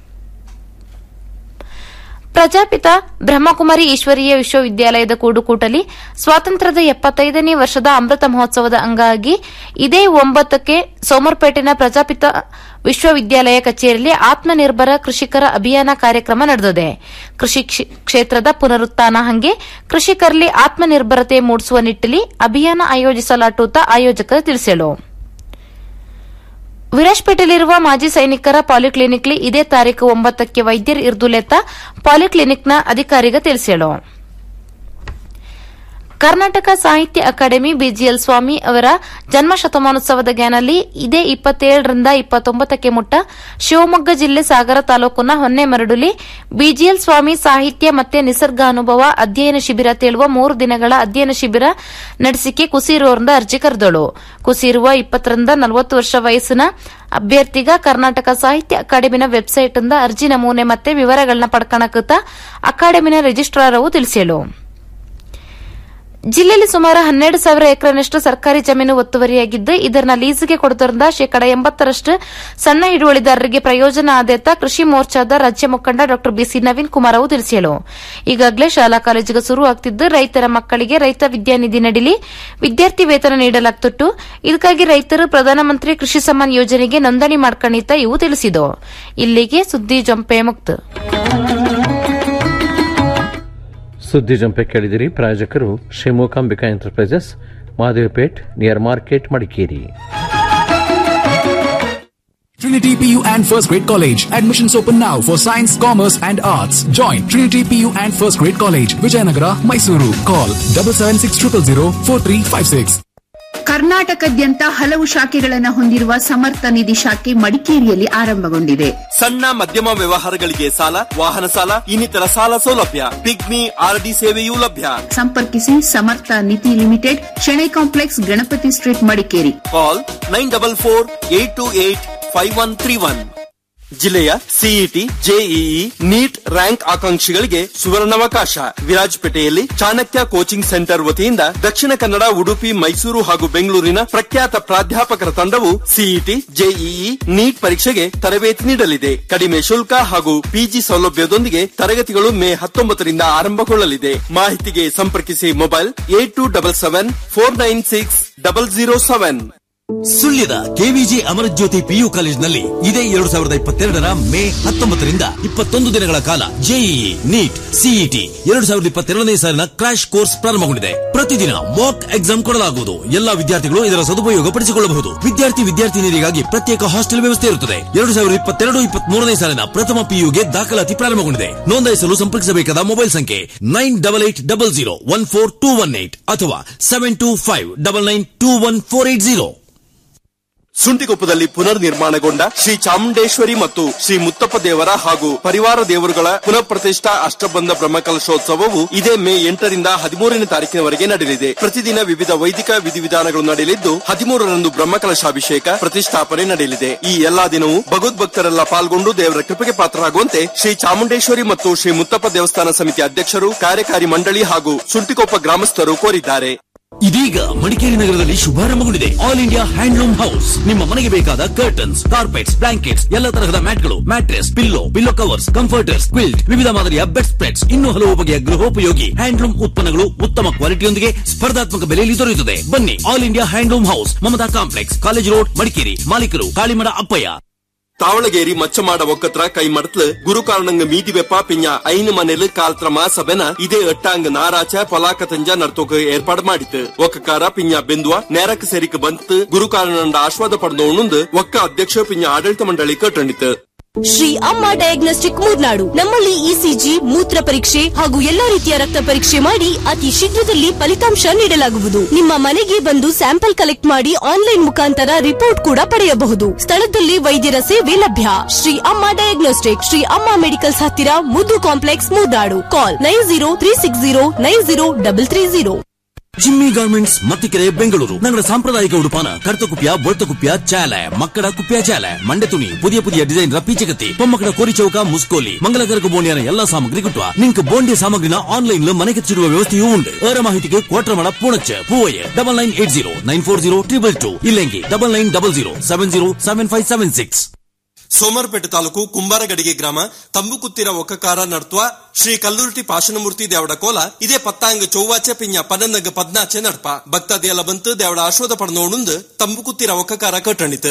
ಪ್ರಜಾಪಿತ ಬ್ರಹ್ಮಕುಮಾರಿ ಈಶ್ವರೀಯ ವಿಶ್ವವಿದ್ಯಾಲಯದ ಕೂಡುಕೂಟಲಿ ಸ್ವಾತಂತ್ರ್ಯದ ಎಪ್ಪತ್ತೈದನೇ ವರ್ಷದ ಅಮೃತ ಮಹೋತ್ಸವದ ಅಂಗವಾಗಿ ಇದೇ ಒಂಬತ್ತಕ್ಕೆ ಸೋಮರ್ಪೇಟೆನ ಪ್ರಜಾಪಿತ ವಿಶ್ವವಿದ್ಯಾಲಯ ಕಚೇರಿಯಲ್ಲಿ ಆತ್ಮನಿರ್ಭರ ಕೃಷಿಕರ ಅಭಿಯಾನ ಕಾರ್ಯಕ್ರಮ ನಡೆದಿದೆ ಕೃಷಿ ಕ್ಷ- ಕ್ಷೇತ್ರದ ಪುನರುತ್ಥಾನ ಹಂಗೆ ಕೃಷಿಕರಲ್ಲಿ ಆತ್ಮನಿರ್ಭರತೆ ಮೂಡಿಸುವ ನಿಟ್ಟಿನಲ್ಲಿ ಅಭಿಯಾನ ಆಯೋಜಿಸಲಾಟುತ್ತಾ ಆಯೋಜಕರು ತಿಳಿಸಲು ವಿರಾಜ್ಪೇಟೆಯಲ್ಲಿರುವ ಮಾಜಿ ಸೈನಿಕರ ಪಾಲಿಕ್ಲಿನಿಕ್ಲಿ ಇದೇ ತಾರೀಕು ಒಂಬತ್ತಕ್ಕೆ ವೈದ್ಯರು ಇರ್ದುಲೆತ್ತ ಪಾಲಿಕ್ಲಿನಿಕ್ನ ಅಧಿಕಾರಿಗ ತಿಳಿಸೇಳು ಕರ್ನಾಟಕ ಸಾಹಿತ್ಯ ಅಕಾಡೆಮಿ ಬಿಜಿಎಲ್ ಸ್ವಾಮಿ ಅವರ ಜನ್ಮ ಶತಮಾನೋತ್ಸವದ ಗ್ಯಾನಲ್ಲಿ ಇದೇ ಇಪ್ಪತ್ತೇಳರಿಂದ ಇಪ್ಪತ್ತೊಂಬತ್ತಕ್ಕೆ ಮುಟ್ಟ ಶಿವಮೊಗ್ಗ ಜಿಲ್ಲೆ ಸಾಗರ ತಾಲೂಕಿನ ಹೊನ್ನೆಮರಡುಲಿ ಬಿಜಿಎಲ್ ಸ್ವಾಮಿ ಸಾಹಿತ್ಯ ಮತ್ತೆ ನಿಸರ್ಗ ಅನುಭವ ಅಧ್ಯಯನ ಶಿಬಿರ ತೇಳುವ ಮೂರು ದಿನಗಳ ಅಧ್ಯಯನ ಶಿಬಿರ ನಡೆಸಿಕೆ ಕುಸಿರುವರಿಂದ ಅರ್ಜಿ ಕರೆದಳು ಕುಸಿರುವ ಇಪ್ಪತ್ತರಿಂದ ನಲವತ್ತು ವರ್ಷ ವಯಸ್ಸಿನ ಅಭ್ಯರ್ಥಿಗ ಕರ್ನಾಟಕ ಸಾಹಿತ್ಯ ಅಕಾಡೆಮಿನ ವೆಬ್ಸೈಟ್ನಿಂದ ಅರ್ಜಿ ನಮೂನೆ ಮತ್ತೆ ವಿವರಗಳನ್ನ ಪಡ್ಕಣಕುತ್ತ ಅಕಾಡೆಮಿನ ರಿಜಿಸ್ಟ್ರಾರವು ತಿಳಿಸಲು ಜಿಲ್ಲೆಯಲ್ಲಿ ಸುಮಾರು ಹನ್ನೆರಡು ಸಾವಿರ ಎಕರೆನಷ್ಟು ಸರ್ಕಾರಿ ಜಮೀನು ಒತ್ತುವರಿಯಾಗಿದ್ದು ಇದನ್ನ ಲೀಸ್ಗೆ ಕೊಡುವುದರಿಂದ ಶೇಕಡ ಎಂಬತ್ತರಷ್ಟು ಸಣ್ಣ ಹಿಡುವಳಿದಾರರಿಗೆ ಪ್ರಯೋಜನ ಆದೇತ ಕೃಷಿ ಮೋರ್ಚಾದ ರಾಜ್ಯ ಮುಖಂಡ ಡಾ ಬಿಸಿ ನವೀನ್ ಕುಮಾರ್ ಅವರು ತಿಳಿಸಿದರು ಈಗಾಗಲೇ ಶಾಲಾ ಕಾಲೇಜುಗಳು ಶುರುವಾಗುತ್ತಿದ್ದು ರೈತರ ಮಕ್ಕಳಿಗೆ ರೈತ ವಿದ್ಯಾನಿಧಿ ನಡಿಲಿ ವಿದ್ಯಾರ್ಥಿ ವೇತನ ನೀಡಲಾಗ್ತಿತ್ತು ಇದಕ್ಕಾಗಿ ರೈತರು ಪ್ರಧಾನಮಂತ್ರಿ ಕೃಷಿ ಸಮ್ಮಾನ್ ಯೋಜನೆಗೆ ನೋಂದಣಿ ಮಾಡ್ಕೊಂಡಿದ್ದ ಇವು ತಿಳಿಸಿದವು ಇಲ್ಲಿಗೆ ಸುದ್ದಿ ಜಂಪೆ ಮುಕ್ತ ಸುದ್ದಿ ಜಂಪೆ ಕೇಳಿದಿರಿ ಪ್ರಾಯೋಜಕರು Shri Mookambika enterprises Mahadevpet near market Madikeri Trinity PU and First Grade College. Admissions open now for Science, Commerce and Arts. Join Trinity PU and First Grade College, Vijayanagara, Mysuru. Call 7760004356. ಕರ್ನಾಟಕದ್ಯಂತ ಹಲವು ಶಾಖೆಗಳನ್ನು ಹೊಂದಿರುವ ಸಮರ್ಥ ನಿಧಿ ಶಾಖೆ ಮಡಿಕೇರಿಯಲ್ಲಿ ಆರಂಭಗೊಂಡಿದೆ ಸಣ್ಣ ಮಧ್ಯಮ ವ್ಯವಹಾರಗಳಿಗೆ ಸಾಲ ವಾಹನ ಸಾಲ ಇನ್ನಿತರ ಸಾಲ ಸೌಲಭ್ಯ ಪಿಗ್ಮಿ ಆರ್ಡಿ ಸೇವೆಯೂ ಲಭ್ಯ ಸಂಪರ್ಕಿಸಿ Samartha Nidhi limited Shenoy complex Ganapati street Madikeri call nine double four eight two eight five one three one ಜಿಲ್ಲೆಯ ಸಿಇಟಿ ಜೆಇಇ ನೀಟ್ ರ್ಯಾಂಕ್ ಆಕಾಂಕ್ಷಿಗಳಿಗೆ ಸುವರ್ಣಾವಕಾಶ ವಿರಾಜಪೇಟೆಯಲ್ಲಿ ಚಾಣಕ್ಯ ಕೋಚಿಂಗ್ ಸೆಂಟರ್ ವತಿಯಿಂದ ದಕ್ಷಿಣ ಕನ್ನಡ ಉಡುಪಿ ಮೈಸೂರು ಹಾಗೂ ಬೆಂಗಳೂರಿನ ಪ್ರಖ್ಯಾತ ಪ್ರಾಧ್ಯಾಪಕರ ತಂಡವು ಸಿಇಟಿ ಜೆಇಇ ನೀಟ್ ಪರೀಕ್ಷೆಗೆ ತರಬೇತಿ ನೀಡಲಿದೆ ಕಡಿಮೆ ಶುಲ್ಕ ಹಾಗೂ ಪಿಜಿ ಸೌಲಭ್ಯದೊಂದಿಗೆ ತರಗತಿಗಳು ಮೇ ಹತ್ತೊಂಬತ್ತರಿಂದ ಆರಂಭಗೊಳ್ಳಲಿದೆ ಮಾಹಿತಿಗೆ ಸಂಪರ್ಕಿಸಿ mobile eight two double seven four nine six double zero seven ಸುಳ್ಯದ ಕೆವಿಜಿ ಅಮರಜ್ಯೋತಿ ಪಿಯು ಕಾಲೇಜಿನಲ್ಲಿ ಇದೇ ಎರಡು ಸಾವಿರದ ಇಪ್ಪತ್ತೆರಡರ ಮೇ ಹತ್ತೊಂಬತ್ತರಿಂದ ಇಪ್ಪತ್ತೊಂದು ದಿನಗಳ ಕಾಲ ಜೆಇಇ ನೀಟ್ ಸಿಇಟಿ ಎರಡು ಸಾವಿರದ ಇಪ್ಪತ್ತೆರಡನೇ ಸಾಲಿನ ಕ್ರಾಶ್ ಕೋರ್ಸ್ ಪ್ರಾರಂಭಗೊಂಡಿದೆ ಪ್ರತಿದಿನ ಮಾಕ್ ಎಕ್ಸಾಮ್ ಕೊಡಲಾಗುವುದು ಎಲ್ಲಾ ವಿದ್ಯಾರ್ಥಿಗಳು ಇದರ ಸದುಪಯೋಗ ಪಡಿಸಿಕೊಳ್ಳಬಹುದು ವಿದ್ಯಾರ್ಥಿ ವಿದ್ಯಾರ್ಥಿನಿಯರಿಗಾಗಿ ಪ್ರತ್ಯೇಕ ಹಾಸ್ಟೆಲ್ ವ್ಯವಸ್ಥೆ ಇರುತ್ತದೆ ಎರಡು ಸಾವಿರದ ಇಪ್ಪತ್ತೆರಡು ಇಪ್ಪತ್ಮೂರನೇ ಸಾಲಿನ ಪ್ರಥಮ ಪಿಯುಗೆ ದಾಖಲಾತಿ ಪ್ರಾರಂಭಗೊಂಡಿದೆ ನೋಂದಾಯಿಸಲು ಸಂಪರ್ಕಿಸಬೇಕಾದ ಮೊಬೈಲ್ ಸಂಖ್ಯೆ nine double eight double zero one four two one eight ಅಥವಾ seven two five double nine two one four eight zero ಸುಂಟಿಕೊಪ್ಪದಲ್ಲಿ ಪುನರ್ ನಿರ್ಮಾಣಗೊಂಡ ಶ್ರೀ ಚಾಮುಂಡೇಶ್ವರಿ ಮತ್ತು ಶ್ರೀ ಮುತ್ತಪ್ಪ ದೇವರ ಹಾಗೂ ಪರಿವಾರ ದೇವರುಗಳ ಪುನಃ ಪ್ರತಿಷ್ಠಾ ಅಷ್ಟಬಂಧ ಬ್ರಹ್ಮಕಲಶೋತ್ಸವವು ಇದೇ ಮೇ ಎಂಟರಿಂದ ಹದಿಮೂರನೇ ತಾರೀಕಿನವರೆಗೆ ನಡೆಯಲಿದೆ ಪ್ರತಿದಿನ ವಿವಿಧ ವೈದಿಕ ವಿಧಿವಿಧಾನಗಳು ನಡೆಯಲಿದ್ದು ಹದಿಮೂರರಂದು ಬ್ರಹ್ಮಕಲಶಾಭಿಷೇಕ ಪ್ರತಿಷ್ಠಾಪನೆ ನಡೆಯಲಿದೆ ಈ ಎಲ್ಲಾ ದಿನವೂ ಭಗವದ್ಭಕ್ತರೆಲ್ಲ ಪಾಲ್ಗೊಂಡು ದೇವರ ಕೃಪೆಗೆ ಪಾತ್ರರಾಗುವಂತೆ ಶ್ರೀ ಚಾಮುಂಡೇಶ್ವರಿ ಮತ್ತು ಶ್ರೀ ಮುತ್ತಪ್ಪ ದೇವಸ್ಥಾನ ಸಮಿತಿ ಅಧ್ಯಕ್ಷರು ಕಾರ್ಯಕಾರಿ ಮಂಡಳಿ ಹಾಗೂ ಸುಂಟಿಕೊಪ್ಪ ಗ್ರಾಮಸ್ಥರು ಕೋರಿದ್ದಾರೆ ಇದೀಗ ಮಡಿಕೇರಿ ನಗರದಲ್ಲಿ ಶುಭಾರಂಭಗೊಂಡಿದೆ ಆಲ್ ಇಂಡಿಯಾ ಹ್ಯಾಂಡ್ಲೂಮ್ ಹೌಸ್ ನಿಮ್ಮ ಮನೆಗೆ ಬೇಕಾದ ಕರ್ಟನ್ಸ್ ಕಾರ್ಪೆಟ್ಸ್ ಬ್ಲಾಂಕೆಟ್ಸ್ ಎಲ್ಲ ತರಹದ ಮ್ಯಾಟ್ಗಳು mattress pillow pillow covers comforters quilt ವಿವಿಧ ಮಾದರಿಯ ಬೆಡ್ ಸ್ಪ್ರೆಡ್ಸ್ ಇನ್ನೂ ಹಲವು ಬಗೆಯ ಗೃಹೋಪಯೋಗಿ ಹ್ಯಾಂಡ್ಲೂಮ್ ಉತ್ಪನ್ನಗಳು ಉತ್ತಮ ಕ್ವಾಲಿಟಿಯೊಂದಿಗೆ ಸ್ಪರ್ಧಾತ್ಮಕ ಬೆಲೆಯಲ್ಲಿ ದೊರೆಯುತ್ತದೆ ಬನ್ನಿ all India handloom house Mamata complex college road Madikeri ಮಾಲೀಕರು ಕಾಳಿಮಡ ಅಪ್ಪಯ್ಯ ತಾವಳಗೇರಿ ಮಚ್ಚಮಾಡ ಒಕ್ಕತ್ರ ಕೈ ಮಡತ್ಲು ಗುರು ಕಾರಣಂಗ ಮೀದಿ வெப்பா பிஞ்ச ஐந்து மணில காலத்திரமா சபென இதே எட்டாங்க நாராச்ச பொலாக்கத்தஞ்ச ನರ್ತೋಕ ಏರ್ಪಾಡು ಮಾಡಿತ್ತು ಒಕ್ಕಕಾರ ಪಿಂಜ ಬೆಂದುವ ನೇರಕ್ಕೆ ಸೇರಿಕೆ ಬಂತು ಗುರು ಕಾರಣಂಡ ಆಶ್ವಾದ ಪಡೆದವನುಂದು ಒಕ್ಕ ಅಧ್ಯಕ್ಷ ಪಿಂಜ ಆಡಳಿತ ಮಂಡಳಿ ಕಟ್ಟಣಿತ್ತು ಶ್ರೀ ಅಮ್ಮ ಡಯಾಗ್ನೋಸ್ಟಿಕ್ ಮೂರ್ನಾಡು ನಮ್ಮಲ್ಲಿ ಇಸಿಜಿ ಮೂತ್ರ ಪರೀಕ್ಷೆ ಹಾಗೂ ಎಲ್ಲಾ ರೀತಿಯ ರಕ್ತ ಪರೀಕ್ಷೆ ಮಾಡಿ ಅತಿ ಶೀಘ್ರದಲ್ಲಿ ಫಲಿತಾಂಶ ನೀಡಲಾಗುವುದು ನಿಮ್ಮ ಮನೆಗೆ ಬಂದು ಸ್ಯಾಂಪಲ್ ಕಲೆಕ್ಟ್ ಮಾಡಿ ಆನ್ಲೈನ್ ಮುಖಾಂತರ ರಿಪೋರ್ಟ್ ಕೂಡ ಪಡೆಯಬಹುದು ಸ್ಥಳದಲ್ಲಿ ವೈದ್ಯರ ಸೇವೆ ಲಭ್ಯ ಶ್ರೀ ಅಮ್ಮ ಡಯಾಗ್ನೋಸ್ಟಿಕ್ ಶ್ರೀ ಅಮ್ಮ ಮೆಡಿಕಲ್ಸ್ ಹತ್ತಿರ Muddu complex Murnad call nine zero three six zero nine zero double three zero Jimmy garments Mattikere Bengaluru ನಗರ ಸಾಂಪ್ರದಾಯಿಕ ಉಡುಪಾನ ಕರ್ತಕುಪ್ಯ ಬೊಳ್ತಕುಪ್ಯ ಚಾಲೆ ಮಕ್ಕಳ ಕುಪ್ಯ ಚಾಲೆ ಮಂಡೆ ತುಣಿ പുതിയ പുതിയ ಡಿಸೈನ್ ರಪ್ಪೀಚಗತ್ತಿ ಪೊಮ್ಮಕ್ಕಳ ಕೋರಿಚೌಕ ಮುಸ್ಕೋಲಿ ಮಂಗಲಕರಕ ಬೋಣಿಯನ ಎಲ್ಲಾ ಸಾಮಗ್ರಿ കിട്ടുക നിങ്ങൾക്ക് ബോണ്ടിയ സാമഗ്രിನ ಆನ್ಲೈನ್ ಮನೆಗೆಚ್ಚಿಡುವ ವ್ಯವಸ್ಥೆಯೂ ഉണ്ട് ഏറെ ಮಾಹಿತಿಗೆ Kotramada Poonachcha Poovaiah double nine eight zero nine four zero triple two ಇಲ್ಲೆಂಗಿ double nine double zero seven zero seven five seven six Somwarpet taluk Kumbaragadige ಗ್ರಾಮ ತಂಬುಕುತ್ತಿರ ಒಕ್ಕಕಾರ ನಡ್ತುವ ಶ್ರೀ ಕಲ್ಲುರ್ಟಿ ಪಾಶನಮೂರ್ತಿ ದೇವಡ ಕೋಲ ಇದೇ ಪತ್ತಾಂಗ ಚೌವಾಚೆ ಪಿಂಜ ಪನ್ನನಗ ಪದ್ನಾಚೆ ನಡ್ಪ ಭಕ್ತಾದಿಯಲ್ಲ ಬಂತು ದೇವಡ ಆಶ್ವಾದ ಪಡೆದೋಣುಂದು ತಂಬುಕುತ್ತಿರ ಒಕ್ಕಕಾರ ಕಟ್ಟಣಿತು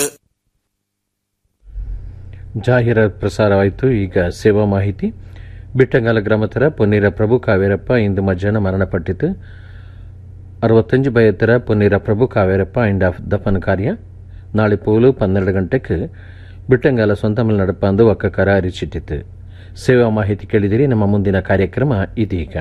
ಜಾಹೀರಾತು ಪ್ರಸಾರವಾಯಿತು ಈಗ ಸೇವಾ ಮಾಹಿತಿ ಬಿಟ್ಟಂಗಾಲ ಗ್ರಾಮತರ ಪೊನ್ನೀರ ಪ್ರಭು ಕಾವೇರಪ್ಪ ಇಂದು ಮಧ್ಯಾಹ್ನ ಮರಣಪಟ್ಟಿತು ಅರವತ್ತಂಜು ಬಯತ್ತರ ಪೊನ್ನೀರ ಪ್ರಭು ಕಾವೇರಪ್ಪ ಇಂಡ ದಫನ್ ಕಾರ್ಯ ನಾಳೆ ಪೋಲು ಪನ್ನೆರಡು ಗಂಟೆಗೆ ಬಿಟ್ಟಂಗಾಲ ಸ್ವಂತಮಲ್ ನಡಪಂದು ಒಕ್ಕಕರ ಅರಿಚಿಟ್ಟಿತು ಸೇವಾ ಮಾಹಿತಿ ಕೇಳಿದಿರಿ ನಮ್ಮ ಮುಂದಿನ ಕಾರ್ಯಕ್ರಮ ಇದೀಗ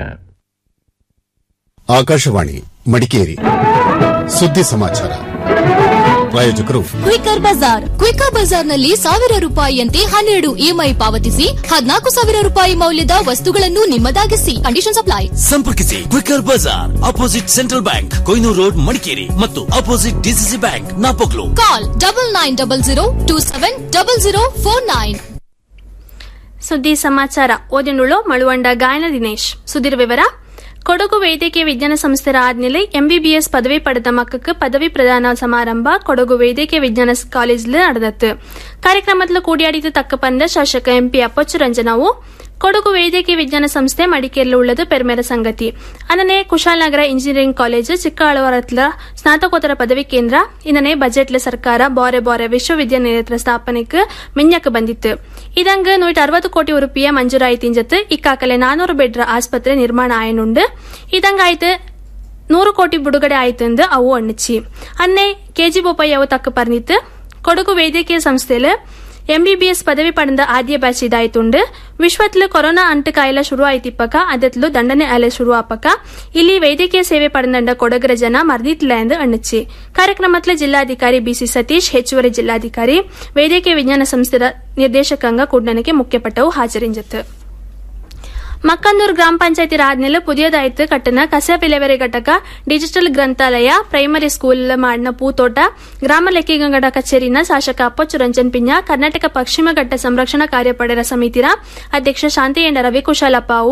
ಆಕಾಶವಾಣಿ ಮಡಿಕೇರಿ ಸುದ್ದಿ ಸಮಾಚಾರ ಪ್ರಾಯೋಜಕರು ಕ್ವಿಕರ್ ಬಜಾರ್ ಕ್ವಿಕರ್ ಬಜಾರ್ನಲ್ಲಿ ಸಾವಿರ ರೂಪಾಯಿಯಂತೆ ಹನ್ನೆರಡು ಇಎಂಐ ಪಾವತಿಸಿ ಹದಿನಾಲ್ಕು ಸಾವಿರ ರೂಪಾಯಿ ಮೌಲ್ಯದ ವಸ್ತುಗಳನ್ನು ನಿಮ್ಮದಾಗಿಸಿ ಕಂಡೀಷನ್ ಅಪ್ಲೈ ಸಂಪರ್ಕಿಸಿ quicker bazaar opposite central bank Koynur road Madikeri ಮತ್ತು opposite DCC bank Napoklu call double nine double zero two seven double zero four nine ಸುದ್ದಿ ಸಮಾಚಾರ ಓದಿನುಳು ಮಳುವಂಡ ಗಾಯನ ದಿನೇಶ್ ಸುದ್ದಿರ ವಿವರ ಕೊಡಗು ವೈದ್ಯಕೀಯ ವಿಜ್ಞಾನ ಸಂಸ್ಥೆ ಆದ್ಮೇಲೆ ಎಂಬಿಬಿಎಸ್ ಪದವಿ ಪಡೆದ ಮಕ್ಕൾക്ക് ಪದವಿ ಪ್ರದಾನ ಸಮಾರಂಭ ಕೊಡಗು ವೈದ್ಯಕೀಯ ವಿಜ್ಞಾನ ಕಾಲೇಜಿல் நடந்தது ಕಾರ್ಯಕ್ರಮದಲ್ಲಿ ಕೂಡಿಯಾಡಿದ ತಕ್ಕ ಬಂದ ಶಾಸಕ ಎಂಪಿ ಅಪ್ಪಚ್ಚು ರಂಜನಾವು ಕೊಡಗು ವೈದ್ಯಕೀಯ ವಿಜ್ಞಾನ ಸಂಸ್ಥೆ ಮಡಿಕೇರಿಯಲ್ಲಿ ಉಳ್ಳದು ಪೆರ್ಮೆರ ಸಂಗತಿ ಅನ್ನನೆ ಕುಶಾಲನಗರ ಇಂಜಿನಿಯರಿಂಗ್ ಕಾಲೇಜು ಚಿಕ್ಕಆಳವರತ್ಲ ಸ್ನಾತಕೋತ್ತರ ಪದವಿ ಕೇಂದ್ರ ಇನ್ನನೆ ಬಜೆಟ್ಲ ಸರ್ಕಾರ ಬಾರೆ ಬಾರೆ ವಿಶ್ವವಿದ್ಯಾನಿಲಯದ ಸ್ಥಾಪನೆಗೆ ಮಿಂಜಕ್ಕೆ ಬಂದಿತ್ತು ಇದಂಗ ನೂಟ ಅರವತ್ತು ಕೋಟಿ ರೂಪಾಯಿ ಮಂಜೂರಾಯಿತಿಂಜತ್ತು ಇಕ್ಕಾಕಲೆ ನಾನೂರು ಬೆಡ್ರ ಆಸ್ಪತ್ರೆ ನಿರ್ಮಾಣ ಆಯನುಂಡು ಇದಂಗಾಯ್ತು ನೂರು ಕೋಟಿ ಬಿಡುಗಡೆ ಆಯ್ತೆಂದು ಅವು ಅಣ್ಣಿಚ್ಚಿ ಅನ್ನೆ ಕೆಜಿ ಬೊಪ್ಪಯ್ಯ ಅವು ತಕ್ಕ ಪರ್ನಿತ್ತು ಕೊಡಗು ವೈದ್ಯಕೀಯ ಸಂಸ್ಥೆಯಲ್ಲಿ ಎಂಬಿಬಿಎಸ್ ಪದವಿ ಪಡೆದ ಆದ್ಯ ಬ್ಯಾಚ್ ಇದಾಯ್ತುಂಡು ವಿಶ್ವತ್ಲು ಕೊರೋನಾ ಅಂಟು ಕಾಯಿಲೆ ಶುರು ಆಯ್ತಿಪ್ಪಕ ಅದತ್ಲು ದಂಡನೆ ಅಲೆ ಶುರು ಆಪಕ ಇಲ್ಲಿ ವೈದ್ಯಕೀಯ ಸೇವೆ ಪಡೆದಂಡ ಕೊಡಗರ ಜನ ಮರ್ದಿತ್ಲ ಎಂದು ಅಣ್ಣಚ್ಚಿ ಕಾರ್ಯಕ್ರಮತ್ಲ ಜಿಲ್ಲಾಧಿಕಾರಿ ಬಿಸಿ ಸತೀಶ್ ಹೆಚ್ಚುವರಿ ಜಿಲ್ಲಾಧಿಕಾರಿ ವೈದ್ಯಕೀಯ ವಿಜ್ಞಾನ ಸಂಸ್ಥೆದ ನಿರ್ದೇಶಕಂಗ ಕುಡ್ನನಕ್ಕೆ ಮುಖ್ಯಪಟ್ಟವು ಹಾಜರಿಂಜತ್ತು ಮಕ್ಕಂದೂರು ಗ್ರಾಮ ಪಂಚಾಯತಿ ಆದ್ಮೇಲೆ ಪುದಿಯದಾಯ್ತು ಕಟ್ಟನ ಕಸ ಪಿಲೆವೆರೆ ಘಟಕ ಡಿಜಿಟಲ್ ಗ್ರಂಥಾಲಯ ಪ್ರೈಮರಿ ಸ್ಕೂಲ್ ಮಾಡಿನ ಪೂತೋಟ ಗ್ರಾಮ ಲೆಕ್ಕಿಗಂಗಡ ಕಚೇರಿನ ಶಾಸಕ ಅಪ್ಪಚ್ಚು ರಂಜನ್ ಪಿಂಜ ಕರ್ನಾಟಕ ಪಶ್ಚಿಮ ಘಟ್ಟ ಸಂರಕ್ಷಣಾ ಕಾರ್ಯಪಡೆರ ಸಮಿತಿರ ಅಧ್ಯಕ್ಷ ಶಾಂತಿಯಂಡ ರವಿಕುಶಾಲಪ್ಪ ಅವು